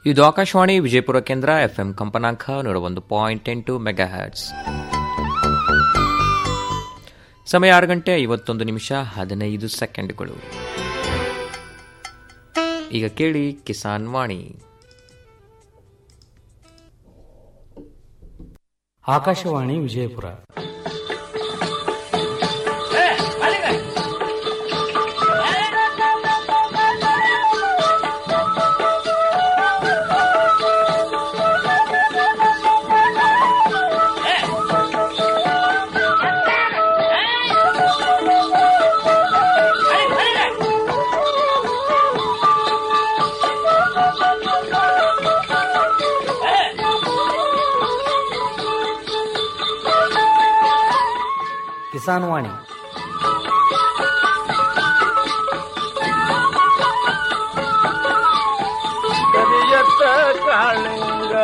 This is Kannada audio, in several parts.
ಇದು ಆಕಾಶವಾಣಿ ವಿಜಯಪುರ ಕೇಂದ್ರ ಎಫ್ಎಂ ಕಂಪನಾಂಕ ನೂರ ಒಂದು ಪಾಯಿಂಟ್ ಎಂಟು ಮೆಗಾ ಹರ್ಟ್ಸ್ ಸಮಯ ಆರು ಗಂಟೆ ಐವತ್ತೊಂದು ನಿಮಿಷ ಹದಿನೈದು ಸೆಕೆಂಡ್ಗಳು ಈಗ ಕೇಳಿ ಕಿಸಾನ್ ವಾಣಿ ಆಕಾಶವಾಣಿ ವಿಜಯಪುರ ಕಿಸಾನ್ ವಾಣಿ ಕರಿಯತ್ತ ಕಾಳಿಂಗ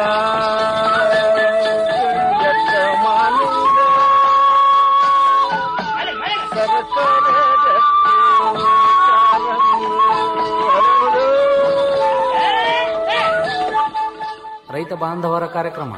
ಕರಿಯತ್ತ ಮಾಲಿಂಗ ಸರಸರ ರಕ್ತಿ ಕಾರಂಗಿ ಹರಡು. ರೈತ ಬಾಂಧವರ ಕಾರ್ಯಕ್ರಮ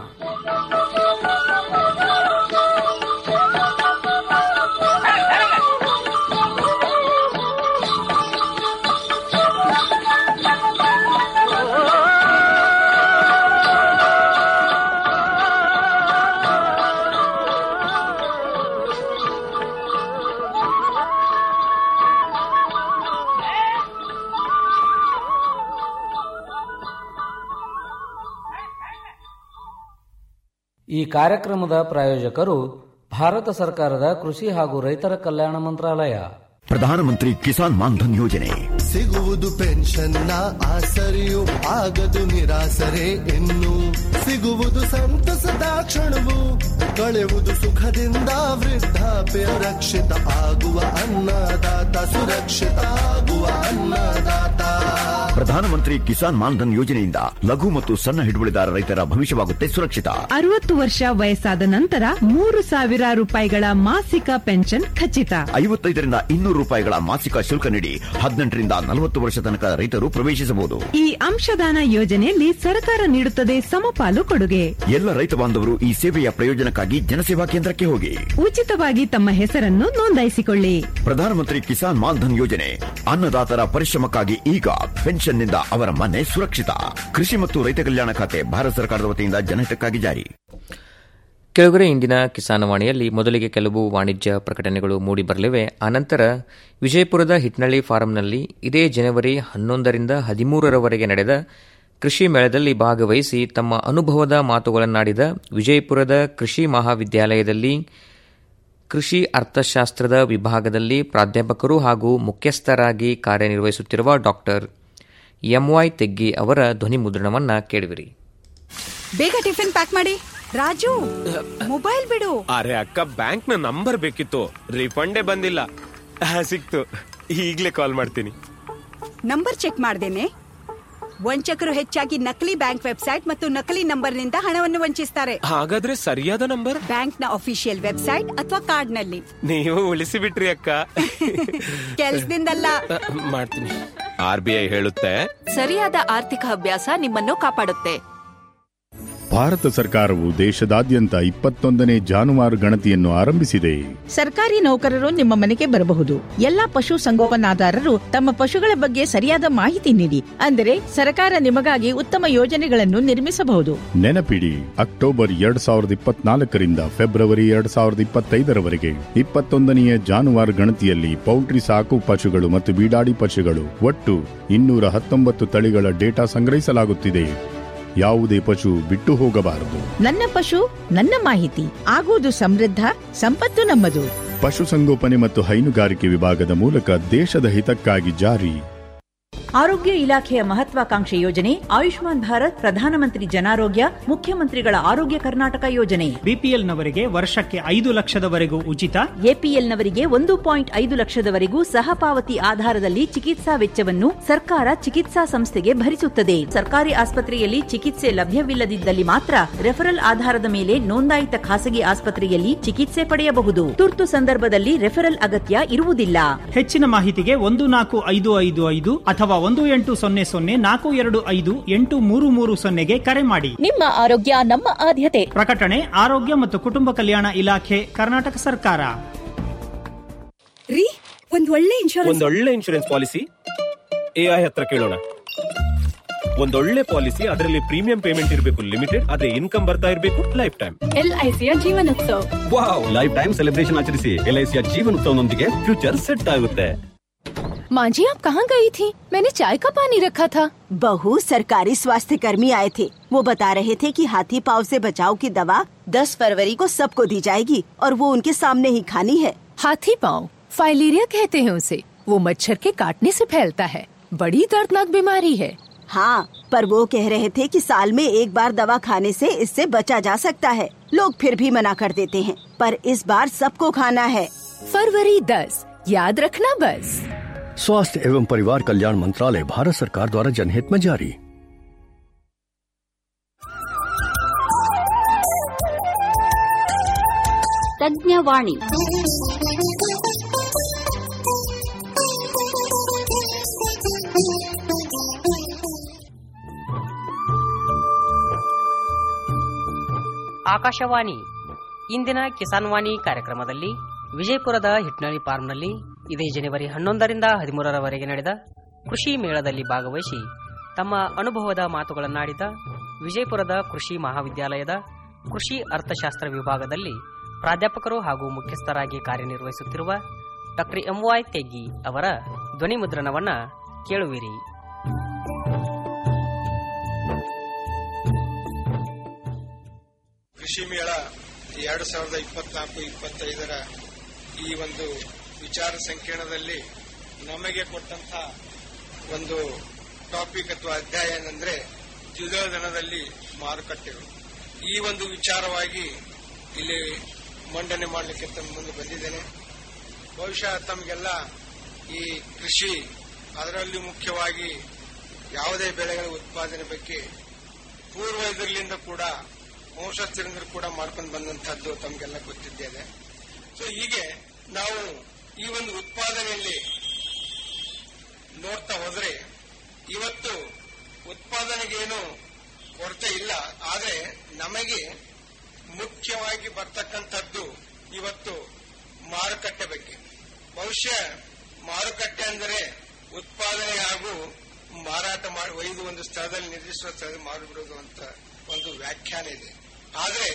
ಈ ಕಾರ್ಯಕ್ರಮದ ಪ್ರಾಯೋಜಕರು ಭಾರತ ಸರ್ಕಾರದ ಕೃಷಿ ಹಾಗೂ ರೈತರ ಕಲ್ಯಾಣ ಮಂತ್ರಾಲಯ ಪ್ರಧಾನಮಂತ್ರಿ ಕಿಸಾನ್ ಮಾನ್ಧನ್ ಯೋಜನೆ ಸಿಗುವುದು ಪೆನ್ಷನ್ನ ಆಸರೆಯು ಆಗದು ನಿರಾಸರೆ ಇನ್ನು ಸಿಗುವುದು ಸಂತಸದ ಕ್ಷಣವು ಕಳೆಯುವುದು ಸುಖದಿಂದ ವೃದ್ಧಾಪ್ಯ ರಕ್ಷಿತ ಆಗುವ ಅನ್ನದಾತ ಸುರಕ್ಷಿತ ಆಗುವ ಅನ್ನದಾತ ಪ್ರಧಾನಮಂತ್ರಿ ಕಿಸಾನ್ ಮಾನ್ಧನ್ ಯೋಜನೆಯಿಂದ ಲಘು ಮತ್ತು ಸಣ್ಣ ಹಿಡುವಳಿದಾರ ರೈತರ ಭವಿಷ್ಯವಾಗುತ್ತೆ ಸುರಕ್ಷಿತ ಅರವತ್ತು ವರ್ಷ ವಯಸ್ಸಾದ ನಂತರ ಮೂರು ಸಾವಿರ ರೂಪಾಯಿಗಳ ಮಾಸಿಕ ಪೆನ್ಷನ್ ಖಚಿತ ಐವತ್ತೈದರಿಂದ ಇನ್ನೂರು ರೂಪಾಯಿಗಳ ಮಾಸಿಕ ಶುಲ್ಕ ನೀಡಿ ಹದಿನೆಂಟರಿಂದ ನಲವತ್ತು ವರ್ಷ ತನಕ ರೈತರು ಪ್ರವೇಶಿಸಬಹುದು ಈ ಅಂಶದಾನ ಯೋಜನೆಯಲ್ಲಿ ಸರ್ಕಾರ ನೀಡುತ್ತದೆ ಸಮಪಾಲು ಕೊಡುಗೆ ಎಲ್ಲ ರೈತ ಬಾಂಧವರು ಈ ಸೇವೆಯ ಪ್ರಯೋಜನಕ್ಕಾಗಿ ಜನಸೇವಾ ಕೇಂದ್ರಕ್ಕೆ ಹೋಗಿ ಉಚಿತವಾಗಿ ತಮ್ಮ ಹೆಸರನ್ನು ನೋಂದಾಯಿಸಿಕೊಳ್ಳಿ ಪ್ರಧಾನಮಂತ್ರಿ ಕಿಸಾನ್ ಮಾನ್ಧನ್ ಯೋಜನೆ ಅನ್ನದಾತರ ಪರಿಶ್ರಮಕ್ಕಾಗಿ ಈಗ ಪೆನ್ಷನ್ನಿಂದ ಅವರ ಮನೆ ಸುರಕ್ಷಿತ ಕೃಷಿ ಮತ್ತು ರೈತ ಕಲ್ಯಾಣ ಖಾತೆ ಭಾರತ ಸರ್ಕಾರದ ವತಿಯಿಂದ ಜನಹಿತಕ್ಕಾಗಿ ಜಾರಿ ಕೆಳಗರೆ ಇಂದಿನ ಕಿಸಾನವಾಣಿಯಲ್ಲಿ ಮೊದಲಿಗೆ ಕೆಲವು ವಾಣಿಜ್ಯ ಪ್ರಕಟಣೆಗಳು ಮೂಡಿಬರಲಿವೆ ಆನಂತರ ವಿಜಯಪುರದ ಹಿಟ್ನಳ್ಳಿ ಫಾರಂನಲ್ಲಿ ಇದೇ ಜನವರಿ ಹನ್ನೊಂದರಿಂದ ಹದಿಮೂರರವರೆಗೆ ನಡೆದ ಕೃಷಿ ಮೇಳದಲ್ಲಿ ಭಾಗವಹಿಸಿ ತಮ್ಮ ಅನುಭವದ ಮಾತುಗಳನ್ನಾಡಿದ ವಿಜಯಪುರದ ಕೃಷಿ ಮಹಾವಿದ್ಯಾಲಯದಲ್ಲಿ ಕೃಷಿ ಅರ್ಥಶಾಸ್ತ್ರದ ವಿಭಾಗದಲ್ಲಿ ಪ್ರಾಧ್ಯಾಪಕರು ಹಾಗೂ ಮುಖ್ಯಸ್ಥರಾಗಿ ಕಾರ್ಯನಿರ್ವಹಿಸುತ್ತಿರುವ ಡಾಕ್ಟರ್ ಎಂವೈ ತೆಗ್ಗಿ ಅವರ ಧ್ವನಿ ಮುದ್ರಣವನ್ನು ಕೇಳುವಿರಿ ಬೇಗ ಟಿಫಿನ್ ಪ್ಯಾಕ್ ಮಾಡಿ ರಾಜು ಮೊಬೈಲ್ ಬಿಡು ಅರೆ ಅಕ್ಕ ಬ್ಯಾಂಕ್ ನ ನಂಬರ್ ಬೇಕಿತ್ತು ರಿಫಂಡೇ ಬಂದಿಲ್ಲ ಆ, ಸಿಕ್ತು ಈಗ್ಲೇ ಕಾಲ್ ಮಾಡ್ತೀನಿ ನಂಬರ್ ಚೆಕ್ ಮಾಡ್ದೇನೆ ವಂಚಕರು ಹೆಚ್ಚಾಗಿ ನಕಲಿ ಬ್ಯಾಂಕ್ ವೆಬ್ಸೈಟ್ ಮತ್ತು ನಕಲಿ ನಂಬರ್ನಿಂದ ಹಣವನ್ನು ವಂಚಿಸ್ತಾರೆ ಹಾಗಾದ್ರೆ ಸರಿಯಾದ ನಂಬರ್ ಬ್ಯಾಂಕ್ನ ಅಫಿಷಿಯಲ್ ವೆಬ್ಸೈಟ್ ಅಥವಾ ಕಾರ್ಡ್ನಲ್ಲಿ ನೀವು ಉಳಿಸಿ ಬಿಟ್ರಿ ಅಕ್ಕ ಕೆಲ್ಸದಿಂದಲ್ಲ ಆ, ಮಾಡ್ತೀನಿ ಆರ್ ಬಿ ಐ ಹೇಳುತ್ತೆ ಸರಿಯಾದ ಆರ್ಥಿಕ ಅಭ್ಯಾಸ ನಿಮ್ಮನ್ನು ಕಾಪಾಡುತ್ತೆ ಭಾರತ ಸರ್ಕಾರವು ದೇಶದಾದ್ಯಂತ ಇಪ್ಪತ್ತೊಂದನೇ ಜಾನುವಾರು ಗಣತಿಯನ್ನು ಆರಂಭಿಸಿದೆ ಸರ್ಕಾರಿ ನೌಕರರು ನಿಮ್ಮ ಮನೆಗೆ ಬರಬಹುದು ಎಲ್ಲಾ ಪಶು ಸಂಗೋಪನಾದಾರರು ತಮ್ಮ ಪಶುಗಳ ಬಗ್ಗೆ ಸರಿಯಾದ ಮಾಹಿತಿ ನೀಡಿ ಅಂದರೆ ಸರ್ಕಾರ ನಿಮಗಾಗಿ ಉತ್ತಮ ಯೋಜನೆಗಳನ್ನು ನಿರ್ಮಿಸಬಹುದು ನೆನಪಿಡಿ ಅಕ್ಟೋಬರ್ ಎರಡ್ ಸಾವಿರದ ಇಪ್ಪತ್ನಾಲ್ಕರಿಂದ ಫೆಬ್ರವರಿ ಎರಡ್ ಸಾವಿರದ ಇಪ್ಪತ್ತೈದರವರೆಗೆ ಇಪ್ಪತ್ತೊಂದನೆಯ ಜಾನುವಾರು ಗಣತಿಯಲ್ಲಿ ಪೌಲ್ಟ್ರಿ ಸಾಕು ಪಶುಗಳು ಮತ್ತು ಬೀಡಾಡಿ ಪಶುಗಳು ಒಟ್ಟು ಇನ್ನೂರ ಹತ್ತೊಂಬತ್ತು ತಳಿಗಳ ಡೇಟಾ ಸಂಗ್ರಹಿಸಲಾಗುತ್ತಿದೆ ಯಾವುದೇ ಪಶು ಬಿಟ್ಟು ಹೋಗಬಾರದು ನನ್ನ ಪಶು ನನ್ನ ಮಾಹಿತಿ ಆಗುವುದು ಸಮೃದ್ಧ ಸಂಪತ್ತು ನಮ್ಮದು ಪಶುಸಂಗೋಪನೆ ಮತ್ತು ಹೈನುಗಾರಿಕೆ ವಿಭಾಗದ ಮೂಲಕ ದೇಶದ ಹಿತಕ್ಕಾಗಿ ಜಾರಿ ಆರೋಗ್ಯ ಇಲಾಖೆಯ ಮಹತ್ವಾಕಾಂಕ್ಷೆ ಯೋಜನೆ ಆಯುಷ್ಮಾನ್ ಭಾರತ್ ಪ್ರಧಾನಮಂತ್ರಿ ಜನಾರೋಗ್ಯ ಮುಖ್ಯಮಂತ್ರಿಗಳ ಆರೋಗ್ಯ ಕರ್ನಾಟಕ ಯೋಜನೆ ಬಿಪಿಎಲ್ನವರಿಗೆ ವರ್ಷಕ್ಕೆ ಐದು ಲಕ್ಷದವರೆಗೂ ಉಚಿತ ಎಪಿಎಲ್ನವರಿಗೆ ಒಂದು ಪಾಯಿಂಟ್ ಐದು ಲಕ್ಷದವರೆಗೂ ಸಹಪಾವತಿ ಆಧಾರದಲ್ಲಿ ಚಿಕಿತ್ಸಾ ವೆಚ್ಚವನ್ನು ಸರ್ಕಾರ ಚಿಕಿತ್ಸಾ ಸಂಸ್ಥೆಗೆ ಭರಿಸುತ್ತದೆ ಸರ್ಕಾರಿ ಆಸ್ಪತ್ರೆಯಲ್ಲಿ ಚಿಕಿತ್ಸೆ ಲಭ್ಯವಿಲ್ಲದಿದ್ದಲ್ಲಿ ಮಾತ್ರ ರೆಫರಲ್ ಆಧಾರದ ಮೇಲೆ ನೋಂದಾಯಿತ ಖಾಸಗಿ ಆಸ್ಪತ್ರೆಯಲ್ಲಿ ಚಿಕಿತ್ಸೆ ಪಡೆಯಬಹುದು ತುರ್ತು ಸಂದರ್ಭದಲ್ಲಿ ರೆಫರಲ್ ಅಗತ್ಯ ಇರುವುದಿಲ್ಲ ಹೆಚ್ಚಿನ ಮಾಹಿತಿಗೆ ಒಂದು ನಾಲ್ಕು ಐದು ಐದು ಐದು ಅಥವಾ ಒಂದು ಎಂಟು ಸೊನ್ನೆ ಸೊನ್ನೆ ನಾಲ್ಕು ಎರಡು ಐದು ಎಂಟು ಮೂರು ಮೂರು ಸೊನ್ನೆಗೆ ಕರೆ ಮಾಡಿ ನಿಮ್ಮ ಆರೋಗ್ಯ ನಮ್ಮ ಆದ್ಯತೆ ಪ್ರಕಟಣೆ ಆರೋಗ್ಯ ಮತ್ತು ಕುಟುಂಬ ಕಲ್ಯಾಣ ಇಲಾಖೆ ಕರ್ನಾಟಕ ಸರ್ಕಾರ ರೀ ಒಂದ್ ಒಳ್ಳೆ ಇನ್ಶೂರೆನ್ಸ್ ಒಂದೊಳ್ಳೆ ಇನ್ಶೂರೆನ್ಸ್ ಪಾಲಿಸಿ ಎಐ ಹತ್ರ ಕೇಳೋಣ ಒಂದೊಳ್ಳೆ ಪಾಲಿಸಿ ಅದರಲ್ಲಿ ಪ್ರೀಮಿಯಂ ಪೇಮೆಂಟ್ ಇರಬೇಕು ಲಿಮಿಟೆಡ್ ಅದೇ ಇನ್ಕಮ್ ಬರ್ತಾ ಇರಬೇಕು ಲೈಫ್ ಟೈಮ್ ಎಲ್ಐಸಿಯ Jeevan Utsav wow life time celebration ಆಚರಿಸಿ ಎಲ್ಐಸಿಯ ಜೀವನೋತ್ಸವನೊಂದಿಗೆ ಫ್ಯೂಚರ್ ಸೆಟ್ ಆಗುತ್ತೆ माँ जी आप कहाँ गई थी मैंने चाय का पानी रखा था बहू सरकारी स्वास्थ्य कर्मी आए थे वो बता रहे थे कि हाथी पाव से बचाव की दवा 10 फरवरी को सबको दी जाएगी और वो उनके सामने ही खानी है हाथी पाँव फाइलेरिया कहते हैं उसे वो मच्छर के काटने से फैलता है बड़ी दर्दनाक बीमारी है हाँ पर वो कह रहे थे कि साल में एक बार दवा खाने से इससे बचा जा सकता है लोग फिर भी मना कर देते हैं पर इस बार सबको खाना है फरवरी दस याद रखना बस स्वास्थ्य एवं परिवार कल्याण मंत्रालय भारत सरकार द्वारा जनहित में जारी ತಜ್ಞವಾಣಿ ಆಕಾಶವಾಣಿ ಇಂದಿನ ಕಿಸಾನ್ ವಾಣಿ ಕಾರ್ಯಕ್ರಮದಲ್ಲಿ ವಿಜಯಪುರದ ಹಿಟ್ನಳ್ಳಿ ಫಾರ್ಮ್ನಲ್ಲಿ ಇದೇ ಜನವರಿ ಹನ್ನೊಂದರಿಂದ ಹದಿಮೂರರವರೆಗೆ ನಡೆದ ಕೃಷಿ ಮೇಳದಲ್ಲಿ ಭಾಗವಹಿಸಿ ತಮ್ಮ ಅನುಭವದ ಮಾತುಗಳನ್ನಾಡಿದ ವಿಜಯಪುರದ ಕೃಷಿ ಮಹಾವಿದ್ಯಾಲಯದ ಕೃಷಿ ಅರ್ಥಶಾಸ್ತ್ರ ವಿಭಾಗದಲ್ಲಿ ಪ್ರಾಧ್ಯಾಪಕರು ಹಾಗೂ ಮುಖ್ಯಸ್ಥರಾಗಿ ಕಾರ್ಯನಿರ್ವಹಿಸುತ್ತಿರುವ ಡಾಕ್ಟರ್ ಎಂವೈ ತೆಗ್ಗಿ ಅವರ ಧ್ವನಿ ಮುದ್ರಣವನ್ನ ಕೇಳುವಿರಿ ಕೃಷಿ ಮೇಳ ಎರಡು ಸಾವಿರದ ಇಪ್ಪತ್ನಾಲ್ಕು ಇಪ್ಪತ್ತೈದರ ಈ ಒಂದು ವಿಚಾರ ಸಂಕಿರಣದಲ್ಲಿ ನಮಗೆ ಕೊಟ್ಟಂತ ಒಂದು ಟಾಪಿಕ್ ಅಥವಾ ಅಧ್ಯಾಯ ಏನಂದ್ರೆ ದ್ವಿದಳ ದನದಲ್ಲಿ ಮಾರುಕಟ್ಟೆಗಳು ಈ ಒಂದು ವಿಚಾರವಾಗಿ ಇಲ್ಲಿ ಮಂಡನೆ ಮಾಡಲಿಕ್ಕೆ ತಮ್ಮ ಮುಂದೆ ಬಂದಿದ್ದೇನೆ ಬಹುಶಃ ತಮಗೆಲ್ಲ ಈ ಕೃಷಿ ಅದರಲ್ಲಿ ಮುಖ್ಯವಾಗಿ ಯಾವುದೇ ಬೆಳೆಗಳ ಉತ್ಪಾದನೆ ಬಗ್ಗೆ ಪೂರ್ವ ಇದರಲ್ಲಿಂದ ಕೂಡ ವಂಶಸ್ಥರಿಂದ ಕೂಡ ಮಾಡ್ಕೊಂಡು ಬಂದಂತಹದ್ದು ತಮಗೆಲ್ಲ ಗೊತ್ತಿದ್ದೇನೆ ಸೊ ಹೀಗೆ ನಾವು ಈ ಒಂದು ಉತ್ಪಾದನೆಯಲ್ಲಿ ನೋಡ್ತಾ ಹೋದ್ರೆ ಇವತ್ತು ಉತ್ಪಾದನೆಗೇನು ಕೊರತೆ ಇಲ್ಲ ಆದರೆ ನಮಗೆ ಮುಖ್ಯವಾಗಿ ಬರ್ತಕ್ಕಂಥದ್ದು ಇವತ್ತು ಮಾರುಕಟ್ಟೆ ಬಗ್ಗೆ ಬಹುಶಃ ಮಾರುಕಟ್ಟೆ ಅಂದರೆ ಉತ್ಪಾದನೆ ಹಾಗೂ ಮಾರಾಟ ಮಾಡಿ ಒಯ್ದು ಒಂದು ಸ್ಥಳದಲ್ಲಿ ನಿರ್ದಿಷ್ಟ ಸ್ಥಳದಲ್ಲಿ ಮಾರಿಬಿಡೋದು ಅಂತ ಒಂದು ವ್ಯಾಖ್ಯಾನ ಇದೆ ಆದರೆ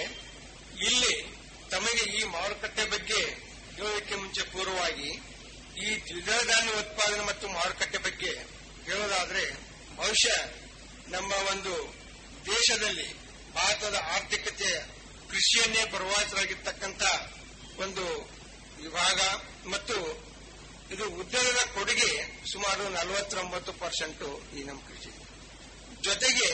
ಇಲ್ಲಿ ತಮಗೆ ಈ ಮಾರುಕಟ್ಟೆ ಬಗ್ಗೆ ಹೇಳೋದಕ್ಕೆ ಮುಂಚೆ ಪೂರ್ವವಾಗಿ ಈ ದ್ವಿದಳ ಧಾನ್ಯ ಉತ್ಪಾದನೆ ಮತ್ತು ಮಾರುಕಟ್ಟೆ ಬಗ್ಗೆ ಹೇಳೋದಾದ್ರೆ ಬಹುಶಃ ನಮ್ಮ ಒಂದು ದೇಶದಲ್ಲಿ ಭಾರತದ ಆರ್ಥಿಕತೆ ಕೃಷಿಯನ್ನೇ ಪ್ರವಾಸರಾಗಿರ್ತಕ್ಕಂಥ ಒಂದು ವಿಭಾಗ ಮತ್ತು ಇದು ಉದ್ಯೋಗದ ಕೊಡುಗೆ ಸುಮಾರು ನಲವತ್ತೊಂಬತ್ತು ಪರ್ಸೆಂಟ್ ಈ ನಮ್ಮ ಕೃಷಿ ಜೊತೆಗೆ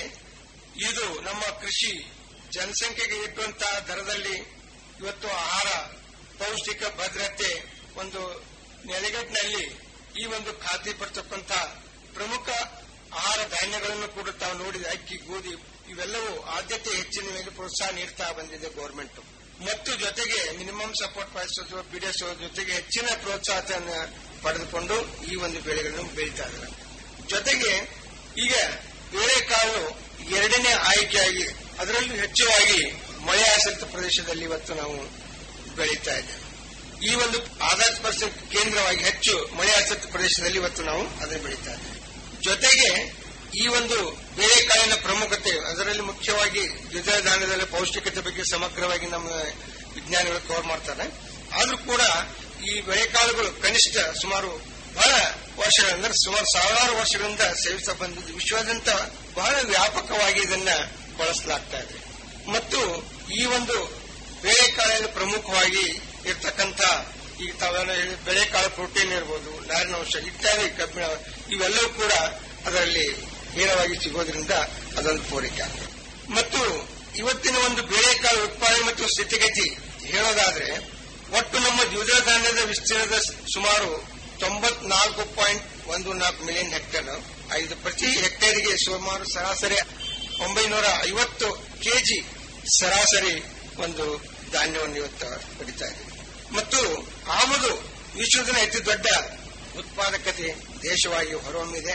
ಇದು ನಮ್ಮ ಕೃಷಿ ಜನಸಂಖ್ಯೆಗೆ ಇಟ್ಟುವಂತಹ ದರದಲ್ಲಿ ಇವತ್ತು ಆಹಾರ ಪೌಷ್ಟಿಕ ಭದ್ರತೆ ಒಂದು ನೆಲೆಗಟ್ಟಿನಲ್ಲಿ ಈ ಒಂದು ಖಾತ್ರಿ ಪಡಿಸತಕ್ಕಂಥ ಪ್ರಮುಖ ಆಹಾರ ಧಾನ್ಯಗಳನ್ನು ಕೂಡ ತಾವು ನೋಡಿದ ಅಕ್ಕಿ ಗೋಧಿ ಇವೆಲ್ಲವೂ ಆದ್ಯತೆ ಹೆಚ್ಚಿನ ಮೇಲೆ ಪ್ರೋತ್ಸಾಹ ನೀಡ್ತಾ ಬಂದಿದೆ ಗೌರ್ಮೆಂಟ್ ಮತ್ತು ಜೊತೆಗೆ ಮಿನಿಮಮ್ ಸಪೋರ್ಟ್ ಪ್ರೈಸ್ ಅಥವಾ ಬಿಡಿಎಸ್ ಜೊತೆಗೆ ಹೆಚ್ಚಿನ ಪ್ರೋತ್ಸಾಹವನ್ನು ಪಡೆದುಕೊಂಡು ಈ ಒಂದು ಬೆಳೆಗಳನ್ನು ಬೆಳೀತಾ ಇದ್ದಾರೆ ಜೊತೆಗೆ ಈಗ ಬೇಳೆಕಾಳು ಎರಡನೇ ಆಯ್ಕೆಯಾಗಿ ಅದರಲ್ಲೂ ಹೆಚ್ಚುವಾಗಿ ಮಳೆ ಆಶ್ರಿತ ಪ್ರದೇಶದಲ್ಲಿ ಇವತ್ತು ನಾವು ಬೆಳೀತಾ ಇದ್ದೇವೆ ಈ ಒಂದು ಆಧಾರ್ ಸ್ಪರ್ಶ ಕೇಂದ್ರವಾಗಿ ಹೆಚ್ಚು ಮಳೆ ಆಶ್ರಿತ ಪ್ರದೇಶದಲ್ಲಿ ಇವತ್ತು ನಾವು ಅದನ್ನು ಬೆಳೀತಾ ಇದ್ದೇವೆ ಜೊತೆಗೆ ಈ ಒಂದು ಬೇಳೆಕಾಳಿನ ಪ್ರಮುಖತೆ ಅದರಲ್ಲಿ ಮುಖ್ಯವಾಗಿ ದ್ವಿದಳ ಧಾನ್ಯದಲ್ಲಿ ಪೌಷ್ಟಿಕತೆ ಬಗ್ಗೆ ಸಮಗ್ರವಾಗಿ ನಮ್ಮ ವಿಜ್ಞಾನಿಗಳು ಕವರ್ ಮಾಡ್ತಾರೆ ಆದ್ರೂ ಕೂಡ ಈ ಬೆಳೆಕಾಳುಗಳು ಕನಿಷ್ಠ ಸುಮಾರು ಬಹಳ ವರ್ಷಗಳಿಂದ ಸುಮಾರು ಸಾವಿರಾರು ವರ್ಷಗಳಿಂದ ಸೇವಿಸ್ತಾ ಬಂದಿದ್ದು ವಿಶ್ವಾದ್ಯಂತ ಬಹಳ ವ್ಯಾಪಕವಾಗಿ ಇದನ್ನ ಬಳಸಲಾಗ್ತಾ ಇದೆ ಮತ್ತು ಈ ಒಂದು ಬೇಳೆಕಾಳಲ್ಲಿ ಪ್ರಮುಖವಾಗಿ ಇರ್ತಕ್ಕಂಥ ಈಗ ತಾವೆಲ್ಲ ಹೇಳಿ ಬೆಳೆಕಾಳು ಪ್ರೋಟೀನ್ ಇರ್ಬೋದು ನಾರಿನಾಂಶ ಇತ್ಯಾದಿ ಕಬ್ಬಿಣ ಇವೆಲ್ಲವೂ ಕೂಡ ಅದರಲ್ಲಿ ನೇರವಾಗಿ ಸಿಗೋದ್ರಿಂದ ಅದೊಂದು ಪೂರೈಕೆ ಆಗ್ತದೆ ಮತ್ತು ಇವತ್ತಿನ ಒಂದು ಬೇಳೆಕಾಳು ಉತ್ಪಾದನೆ ಮತ್ತು ಸ್ಥಿತಿಗತಿ ಹೇಳೋದಾದ್ರೆ ಒಟ್ಟು ನಮ್ಮ ದ್ವಿದಳ ಧಾನ್ಯದ ವಿಸ್ತೀರ್ಣದ ಸುಮಾರು ತೊಂಬತ್ನಾಲ್ಕು ಪಾಯಿಂಟ್ ಒಂದು ನಾಲ್ಕು ಮಿಲಿಯನ್ ಹೆಕ್ಟೇರ್ ಐದು ಪ್ರತಿ ಹೆಕ್ಟೇರಿಗೆ ಸುಮಾರು ಸರಾಸರಿ ಒಂಬೈನೂರ ಐವತ್ತು ಕೆಜಿ ಸರಾಸರಿ ಒಂದು ಧಾನ್ಯವನ್ನು ಇವತ್ತು ಪಡಿತಾ ಇದೆ ಮತ್ತು ಆಮದು ವಿಶ್ವದ ಅತಿ ದೊಡ್ಡ ಉತ್ಪಾದಕತೆ ದೇಶವಾಗಿ ಹೊರಹೊಮ್ಮಿದೆ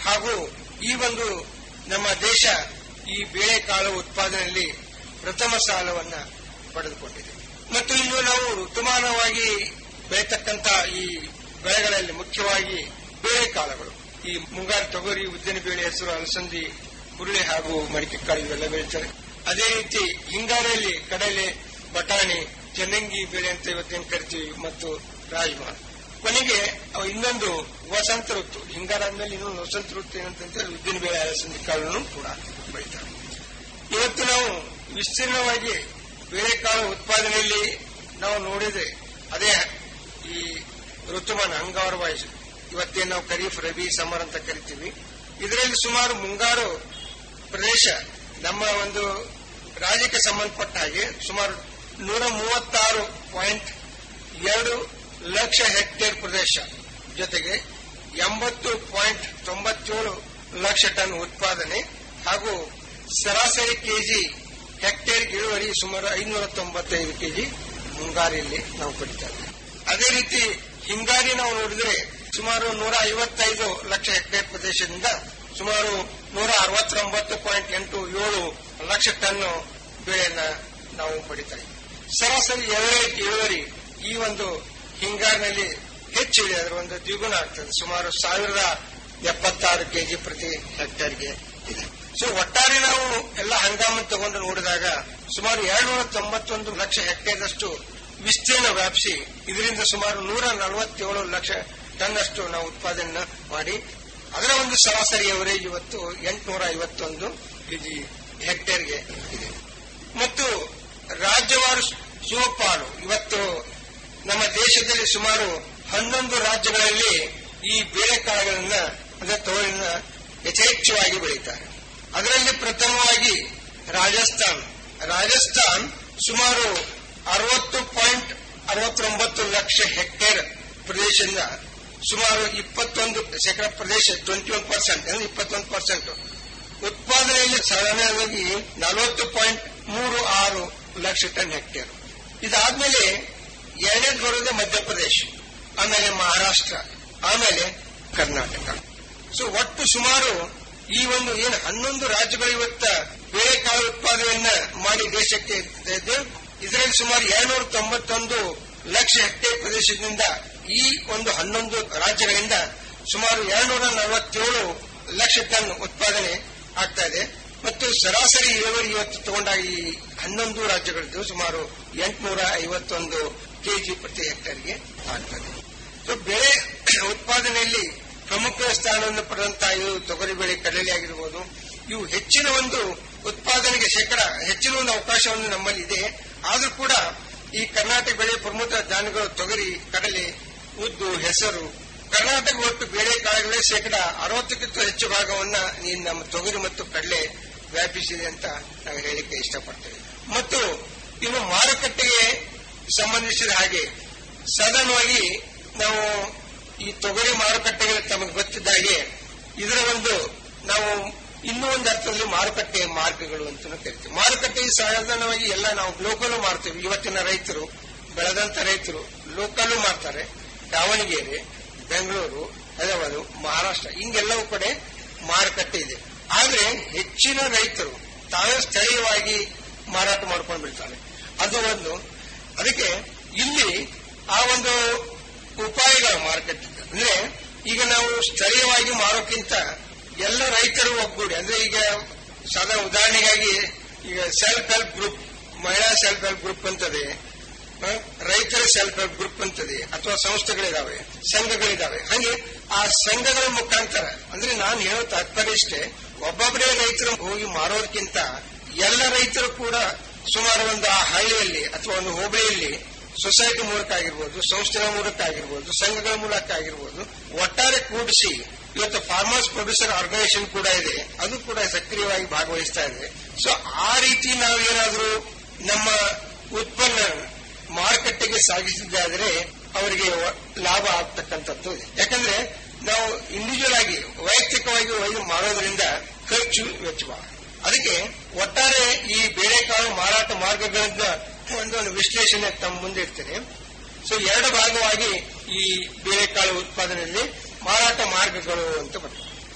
ಹಾಗೂ ಈ ಒಂದು ನಮ್ಮ ದೇಶ ಈ ಬೇಳೆಕಾಳು ಉತ್ಪಾದನೆಯಲ್ಲಿ ಪ್ರಥಮ ಸ್ಥಾನವನ್ನ ಪಡೆದುಕೊಂಡಿದೆ ಮತ್ತು ಇನ್ನು ನಾವು ಋತುಮಾನವಾಗಿ ಬೆಳೆತಕ್ಕಂತ ಈ ಬೆಳೆಗಳಲ್ಲಿ ಮುಖ್ಯವಾಗಿ ಬೇಳೆಕಾಳುಗಳು ಈ ಮುಂಗಾರು ತೊಗರಿ ಉದ್ದಿನ ಬೇಳೆ ಹೆಸರು ಅಲಸಂದಿ ಹುರುಳಿ ಹಾಗೂ ಮಡಿಕೆಕಾಳು ಇವೆಲ್ಲ ಬೆಳೀತಾರೆ ಅದೇ ರೀತಿ ಹಿಂಗಾರಿಯಲ್ಲಿ ಕಡಲೆ ಬಟಾಣಿ ಚೆನ್ನಂಗಿ ಬೆಳೆ ಅಂತ ಇವತ್ತೇನು ಕರಿತೀವಿ ಮತ್ತು ರಾಜ್ಮಾ ಕೊನೆಗೆ ಅವು ಇನ್ನೊಂದು ವಸಂತ ಋತು ಹಿಂಗಾರ ಆದ್ಮೇಲೆ ಇನ್ನೊಂದು ವಸಂತ ಋತು ಏನಂತಂದ್ರೆ ಉದ್ದಿನ ಬೇಳೆ ಅಲಸಂದಿ ಕಾಳನ್ನು ಕೂಡ ಬೆಳೀತಾರೆ ಇವತ್ತು ನಾವು ವಿಸ್ತೀರ್ಣವಾಗಿ ಬೇಳೆಕಾಳು ಉತ್ಪಾದನೆಯಲ್ಲಿ ನಾವು ನೋಡಿದ್ರೆ ಅದೇ ಈ ಋತುಮಾನ ಅಂಗಾರ ವಾಯ್ಸ್ ಇವತ್ತೇನು ನಾವು ಖರೀಫ್ ರಬಿ ಸಮರ್ ಅಂತ ಕರಿತೀವಿ ಇದರಲ್ಲಿ ಸುಮಾರು ಮುಂಗಾರು ಪ್ರದೇಶ ನಮ್ಮ ಒಂದು ರಾಜ್ಯಕ್ಕೆ ಸಂಬಂಧಪಟ್ಟ ಹಾಗೆ ಸುಮಾರು ನೂರ ಮೂವತ್ತಾರು ಪಾಯಿಂಟ್ ಎರಡು ಲಕ್ಷ ಹೆಕ್ಟೇರ್ ಪ್ರದೇಶ ಜೊತೆಗೆ ಎಂಬತ್ತು ಪಾಯಿಂಟ್ ತೊಂಬತ್ತೇಳು ಲಕ್ಷ ಟನ್ ಉತ್ಪಾದನೆ ಹಾಗೂ ಸರಾಸರಿ ಕೆಜಿ ಹೆಕ್ಟೇರ್ ಇಳುವರಿ ಸುಮಾರು ಐನೂರ ತೊಂಬತ್ತೈದು ಕೆಜಿ ಮುಂಗಾರಿಯಲ್ಲಿ ನಾವು ಪಡಿತಾ ಇದ್ದೇವೆ ಅದೇ ರೀತಿ ಹಿಂಗಾರಿ ನಾವು ನೋಡಿದ್ರೆ ಸುಮಾರು ನೂರ ಐವತ್ತೈದು ಲಕ್ಷ ಹೆಕ್ಟೇರ್ ಪ್ರದೇಶದಿಂದ ಸುಮಾರು ನೂರ ಅರವತ್ತೊಂಬತ್ತು ಪಾಯಿಂಟ್ ಎಂಟು ಏಳು ಲಕ್ಷ ಟನ್ ಬೆಳೆಯನ್ನ ನಾವು ಪಡಿತಾ ಇದ್ದೀವಿ ಸರಾಸರಿ ಎವರೇಜ್ ಇಳುವರಿ ಈ ಒಂದು ಹಿಂಗಾರಿನಲ್ಲಿ ಹೆಚ್ಚಿದೆ ಅದರ ಒಂದು ದ್ವಿಗುಣ ಆಗ್ತದೆ ಸುಮಾರು ಸಾವಿರದ ಎಪ್ಪತ್ತಾರು ಕೆಜಿ ಪ್ರತಿ ಹೆಕ್ಟೇರ್ಗೆ ಇದೆ ಸೊ ಒಟ್ಟಾರೆ ನಾವು ಎಲ್ಲ ಹಂಗಾಮ ತಗೊಂಡು ನೋಡಿದಾಗ ಸುಮಾರು ಎರಡ್ನೂರ ತೊಂಬತ್ತೊಂದು ಲಕ್ಷ ಹೆಕ್ಟೇರ್ನಷ್ಟು ವಿಸ್ತೀರ್ಣ ವ್ಯಾಪಿಸಿ ಇದರಿಂದ ಸುಮಾರು ನೂರ ನಲವತ್ತೇಳು ಲಕ್ಷ ಟನ್ ಅಷ್ಟು ನಾವು ಉತ್ಪಾದನೆ ಮಾಡಿ ಅದರ ಒಂದು ಸರಾಸರಿ ಅವರೇಜ್ ಇವತ್ತು ಎಂಟುನೂರ ಐವತ್ತೊಂದು ಕೆಜಿ ಹೆಕ್ಟೇರ್ಗೆ ಇದೆ ಮತ್ತು ರಾಜ್ಯವಾರು ಶಿವಪಾಲು ಇವತ್ತು ನಮ್ಮ ದೇಶದಲ್ಲಿ ಸುಮಾರು ಹನ್ನೊಂದು ರಾಜ್ಯಗಳಲ್ಲಿ ಈ ಬೇಳೆಕಾಳುಗಳನ್ನ ಅಂದ್ರೆ ತೋಳಿನ ಯಥೇಚ್ಛವಾಗಿ ಬೆಳೀತಾರೆ ಅದರಲ್ಲಿ ಪ್ರಥಮವಾಗಿ ರಾಜಸ್ಥಾನ್ ರಾಜಸ್ಥಾನ್ ಸುಮಾರು ಅರವತ್ತು ಪಾಯಿಂಟ್ ಅರವತ್ತೊಂಬತ್ತು ಲಕ್ಷ ಹೆಕ್ಟೇರ್ ಪ್ರದೇಶದಿಂದ ಸುಮಾರು ಇಪ್ಪತ್ತೊಂದು ಶೇಕಡ ಪ್ರದೇಶ ಟ್ವೆಂಟಿ ಒನ್ ಪರ್ಸೆಂಟ್ ಅಂದ್ರೆ ಇಪ್ಪತ್ತೊಂದು ಪರ್ಸೆಂಟ್ ಉತ್ಪಾದನೆಯಲ್ಲಿ ಸಾಧಾರಣವಾಗಿ ನಲವತ್ತು ಪಾಯಿಂಟ್ ಮೂರು ಆರು ಲಕ್ಷ ಟನ್ ಹೆಕ್ಟೇರ್ ಇದಾದ್ಮೇಲೆ ಎರಡನೇದು ಬರೋದೇ ಮಧ್ಯಪ್ರದೇಶ ಆಮೇಲೆ ಮಹಾರಾಷ್ಟ್ರ ಆಮೇಲೆ ಕರ್ನಾಟಕ ಸೊ ಒಟ್ಟು ಸುಮಾರು ಈ ಒಂದು ಏನು ಹನ್ನೊಂದು ರಾಜ್ಯಗಳು ಇವತ್ತ ಬೇಳೆಕಾಳು ಉತ್ಪಾದನೆಯನ್ನ ಮಾಡಿ ದೇಶಕ್ಕೆ ಇದೆ ಇದರಲ್ಲಿ ಸುಮಾರು ಎರಡ್ನೂರ ತೊಂಬತ್ತೊಂದು ಲಕ್ಷ ಹೆಕ್ಟೇರ್ ಪ್ರದೇಶದಿಂದ ಈ ಒಂದು ಹನ್ನೊಂದು ರಾಜ್ಯಗಳಿಂದ ಸುಮಾರು ಎರಡ್ನೂರ ನಲವತ್ತೇಳು ಲಕ್ಷ ಟನ್ ಉತ್ಪಾದನೆ ಆಗ್ತಾ ಇದೆ ಮತ್ತು ಸರಾಸರಿ ಇಳುವರಿ ಇವತ್ತು ತಗೊಂಡಾಗ ಈ ಹನ್ನೊಂದು ರಾಜ್ಯಗಳದ್ದು ಸುಮಾರು ಎಂಟುನೂರ ಐವತ್ತೊಂದು ಕೆಜಿ ಪ್ರತಿ ಹೆಕ್ಟೇರ್ಗೆ ಆಗ್ತದೆ ಸೊ ಬೆಳೆ ಉತ್ಪಾದನೆಯಲ್ಲಿ ಪ್ರಮುಖ ಸ್ಥಾನವನ್ನು ಪಡೆದಂತಹ ಇವು ತೊಗರಿ ಬೆಳೆ ಕಡಲೆ ಆಗಿರಬಹುದು ಇವು ಹೆಚ್ಚಿನ ಒಂದು ಉತ್ಪಾದನೆಗೆ ಶೇಕಡ ಹೆಚ್ಚಿನ ಒಂದು ಅವಕಾಶವನ್ನು ನಮ್ಮಲ್ಲಿ ಇದೆ ಆದರೂ ಕೂಡ ಈ ಕರ್ನಾಟಕ ಬೆಳೆ ಪ್ರಮುಖ ಧಾನ್ಯಗಳು ತೊಗರಿ ಕಡಲೆ ಉದ್ದು ಹೆಸರು ಕರ್ನಾಟಕ ಒಟ್ಟು ಬೇಳೆ ಕಾಳುಗಳೇ ಶೇಕಡ ಅರವತ್ತಕ್ಕಿಂತ ಹೆಚ್ಚು ಭಾಗವನ್ನ ಈ ನಮ್ಮ ತೊಗರಿ ಮತ್ತು ಕಡಲೆ ವ್ಯಾಪಿಸಿದೆ ಅಂತ ನಾವು ಹೇಳಿಕೆ ಇಷ್ಟಪಡ್ತೇವೆ ಮತ್ತು ಇನ್ನು ಮಾರುಕಟ್ಟೆಗೆ ಸಂಬಂಧಿಸಿದ ಹಾಗೆ ಸಾಧಾರಣವಾಗಿ ನಾವು ಈ ತೊಗರಿ ಮಾರುಕಟ್ಟೆಗೆ ತಮಗೆ ಗೊತ್ತಿದ್ದ ಹಾಗೆ ಇದರ ಒಂದು ನಾವು ಇನ್ನೂ ಒಂದು ಅರ್ಥದಲ್ಲಿ ಮಾರುಕಟ್ಟೆ ಮಾರ್ಗಗಳು ಅಂತ ಕರಿತೀವಿ ಮಾರುಕಟ್ಟೆ ಸಾಧಾರಣವಾಗಿ ಎಲ್ಲ ನಾವು ಲೋಕಲ್ ಮಾಡ್ತೇವೆ ಇವತ್ತಿನ ರೈತರು ಬೆಳೆದಂತ ರೈತರು ಲೋಕಲ್ ಮಾಡ್ತಾರೆ ದಾವಣಗೆರೆ ಬೆಂಗಳೂರು ಹೈದರಾಬಾದ್ ಮಹಾರಾಷ್ಟ್ರ ಹಿಂಗೆಲ್ಲವೂ ಕಡೆ ಮಾರುಕಟ್ಟೆ ಇದೆ ಆದ್ರೆ ಹೆಚ್ಚಿನ ರೈತರು ತಾವೇ ಸ್ಥಳೀಯವಾಗಿ ಮಾರಾಟ ಮಾಡ್ಕೊಂಡು ಬಿಡ್ತಾರೆ ಅದು ಒಂದು ಅದಕ್ಕೆ ಇಲ್ಲಿ ಆ ಒಂದು ಉಪಾಯಗಳ ಮಾರುಕಟ್ಟೆ ಅಂದ್ರೆ ಈಗ ನಾವು ಸ್ಥಳೀಯವಾಗಿ ಮಾರೋಕ್ಕಿಂತ ಎಲ್ಲ ರೈತರು ಒಗ್ಗೂಡಿ ಅಂದ್ರೆ ಈಗ ಸಾಧಾರಣ ಉದಾಹರಣೆಗಾಗಿ ಈಗ ಸೆಲ್ಫ್ ಹೆಲ್ಪ್ ಗ್ರೂಪ್ ಮಹಿಳಾ ಸೆಲ್ಫ್ ಹೆಲ್ಪ್ ಗ್ರೂಪ್ ಅಂತದೆ ಆ, ರೈತರ ಸೆಲ್ಫ್ ಹೆಲ್ಪ್ ಗ್ರೂಪ್ ಅಂತದೆ ಅಥವಾ ಸಂಸ್ಥೆಗಳಿದಾವೆ ಸಂಘಗಳಿದಾವೆ ಹಾಗೆ ಆ ಸಂಘಗಳ ಮುಖಾಂತರ ಅಂದ್ರೆ ನಾನು ಹೇಳೋ ತಾತ್ಪರ್ಯ ಇಷ್ಟೇ ಒಬ್ಬೊಬ್ಬರೇ ರೈತರು ಹೋಗಿ ಮಾರೋದಕ್ಕಿಂತ ಎಲ್ಲ ರೈತರು ಕೂಡ ಸುಮಾರು ಒಂದು ಆ ಹಳ್ಳಿಯಲ್ಲಿ ಅಥವಾ ಒಂದು ಹೋಬಳಿಯಲ್ಲಿ ಸೊಸೈಟಿ ಮೂಲಕ ಆಗಿರ್ಬೋದು ಸಂಸ್ಥೆಗಳ ಮೂಲಕ ಆಗಿರ್ಬೋದು ಸಂಘಗಳ ಮೂಲಕ ಆಗಿರ್ಬೋದು ಒಟ್ಟಾರೆ ಕೂಡಿಸಿ ಇವತ್ತು ಫಾರ್ಮರ್ಸ್ ಪ್ರೊಡ್ಯೂಸರ್ ಆರ್ಗನೈಸೇಷನ್ ಕೂಡ ಇದೆ ಅದು ಕೂಡ ಸಕ್ರಿಯವಾಗಿ ಭಾಗವಹಿಸ್ತಾ ಇದೆ ಸೊ ಆ ರೀತಿ ನಾವು ಏನಾದರೂ ನಮ್ಮ ಉತ್ಪನ್ನ ಮಾರುಕಟ್ಟೆಗೆ ಸಾಗಿಸಿದ್ದಾದರೆ ಅವರಿಗೆ ವ- ಲಾಭ ಆಗ್ತಕ್ಕಂಥದ್ದು ಇದೆ ಯಾಕಂದ್ರೆ ನಾವು ಇಂಡಿವಿಜುವಲ್ ಆಗಿ ವೈಯಕ್ತಿಕವಾಗಿ ಒಯ್ದು ಮಾಡೋದ್ರಿಂದ ಖರ್ಚು ವೆಚ್ಚ ಬಹಳ. ಅದಕ್ಕೆ ಒಟ್ಟಾರೆ ಈ ಬೇಳೆಕಾಳು ಮಾರಾಟ ಮಾರ್ಗಗಳಿಂದ ಒಂದು ಒಂದು ವಿಶ್ಲೇಷಣೆ ತಮ್ಮ ಮುಂದೆ ಇರ್ತೇನೆ ಸೊ ಎರಡು ಭಾಗವಾಗಿ ಈ ಬೇಳೆಕಾಳು ಉತ್ಪಾದನೆಯಲ್ಲಿ ಮಾರಾಟ ಮಾರ್ಗಗಳು ಅಂತ ಬರ್ತದೆ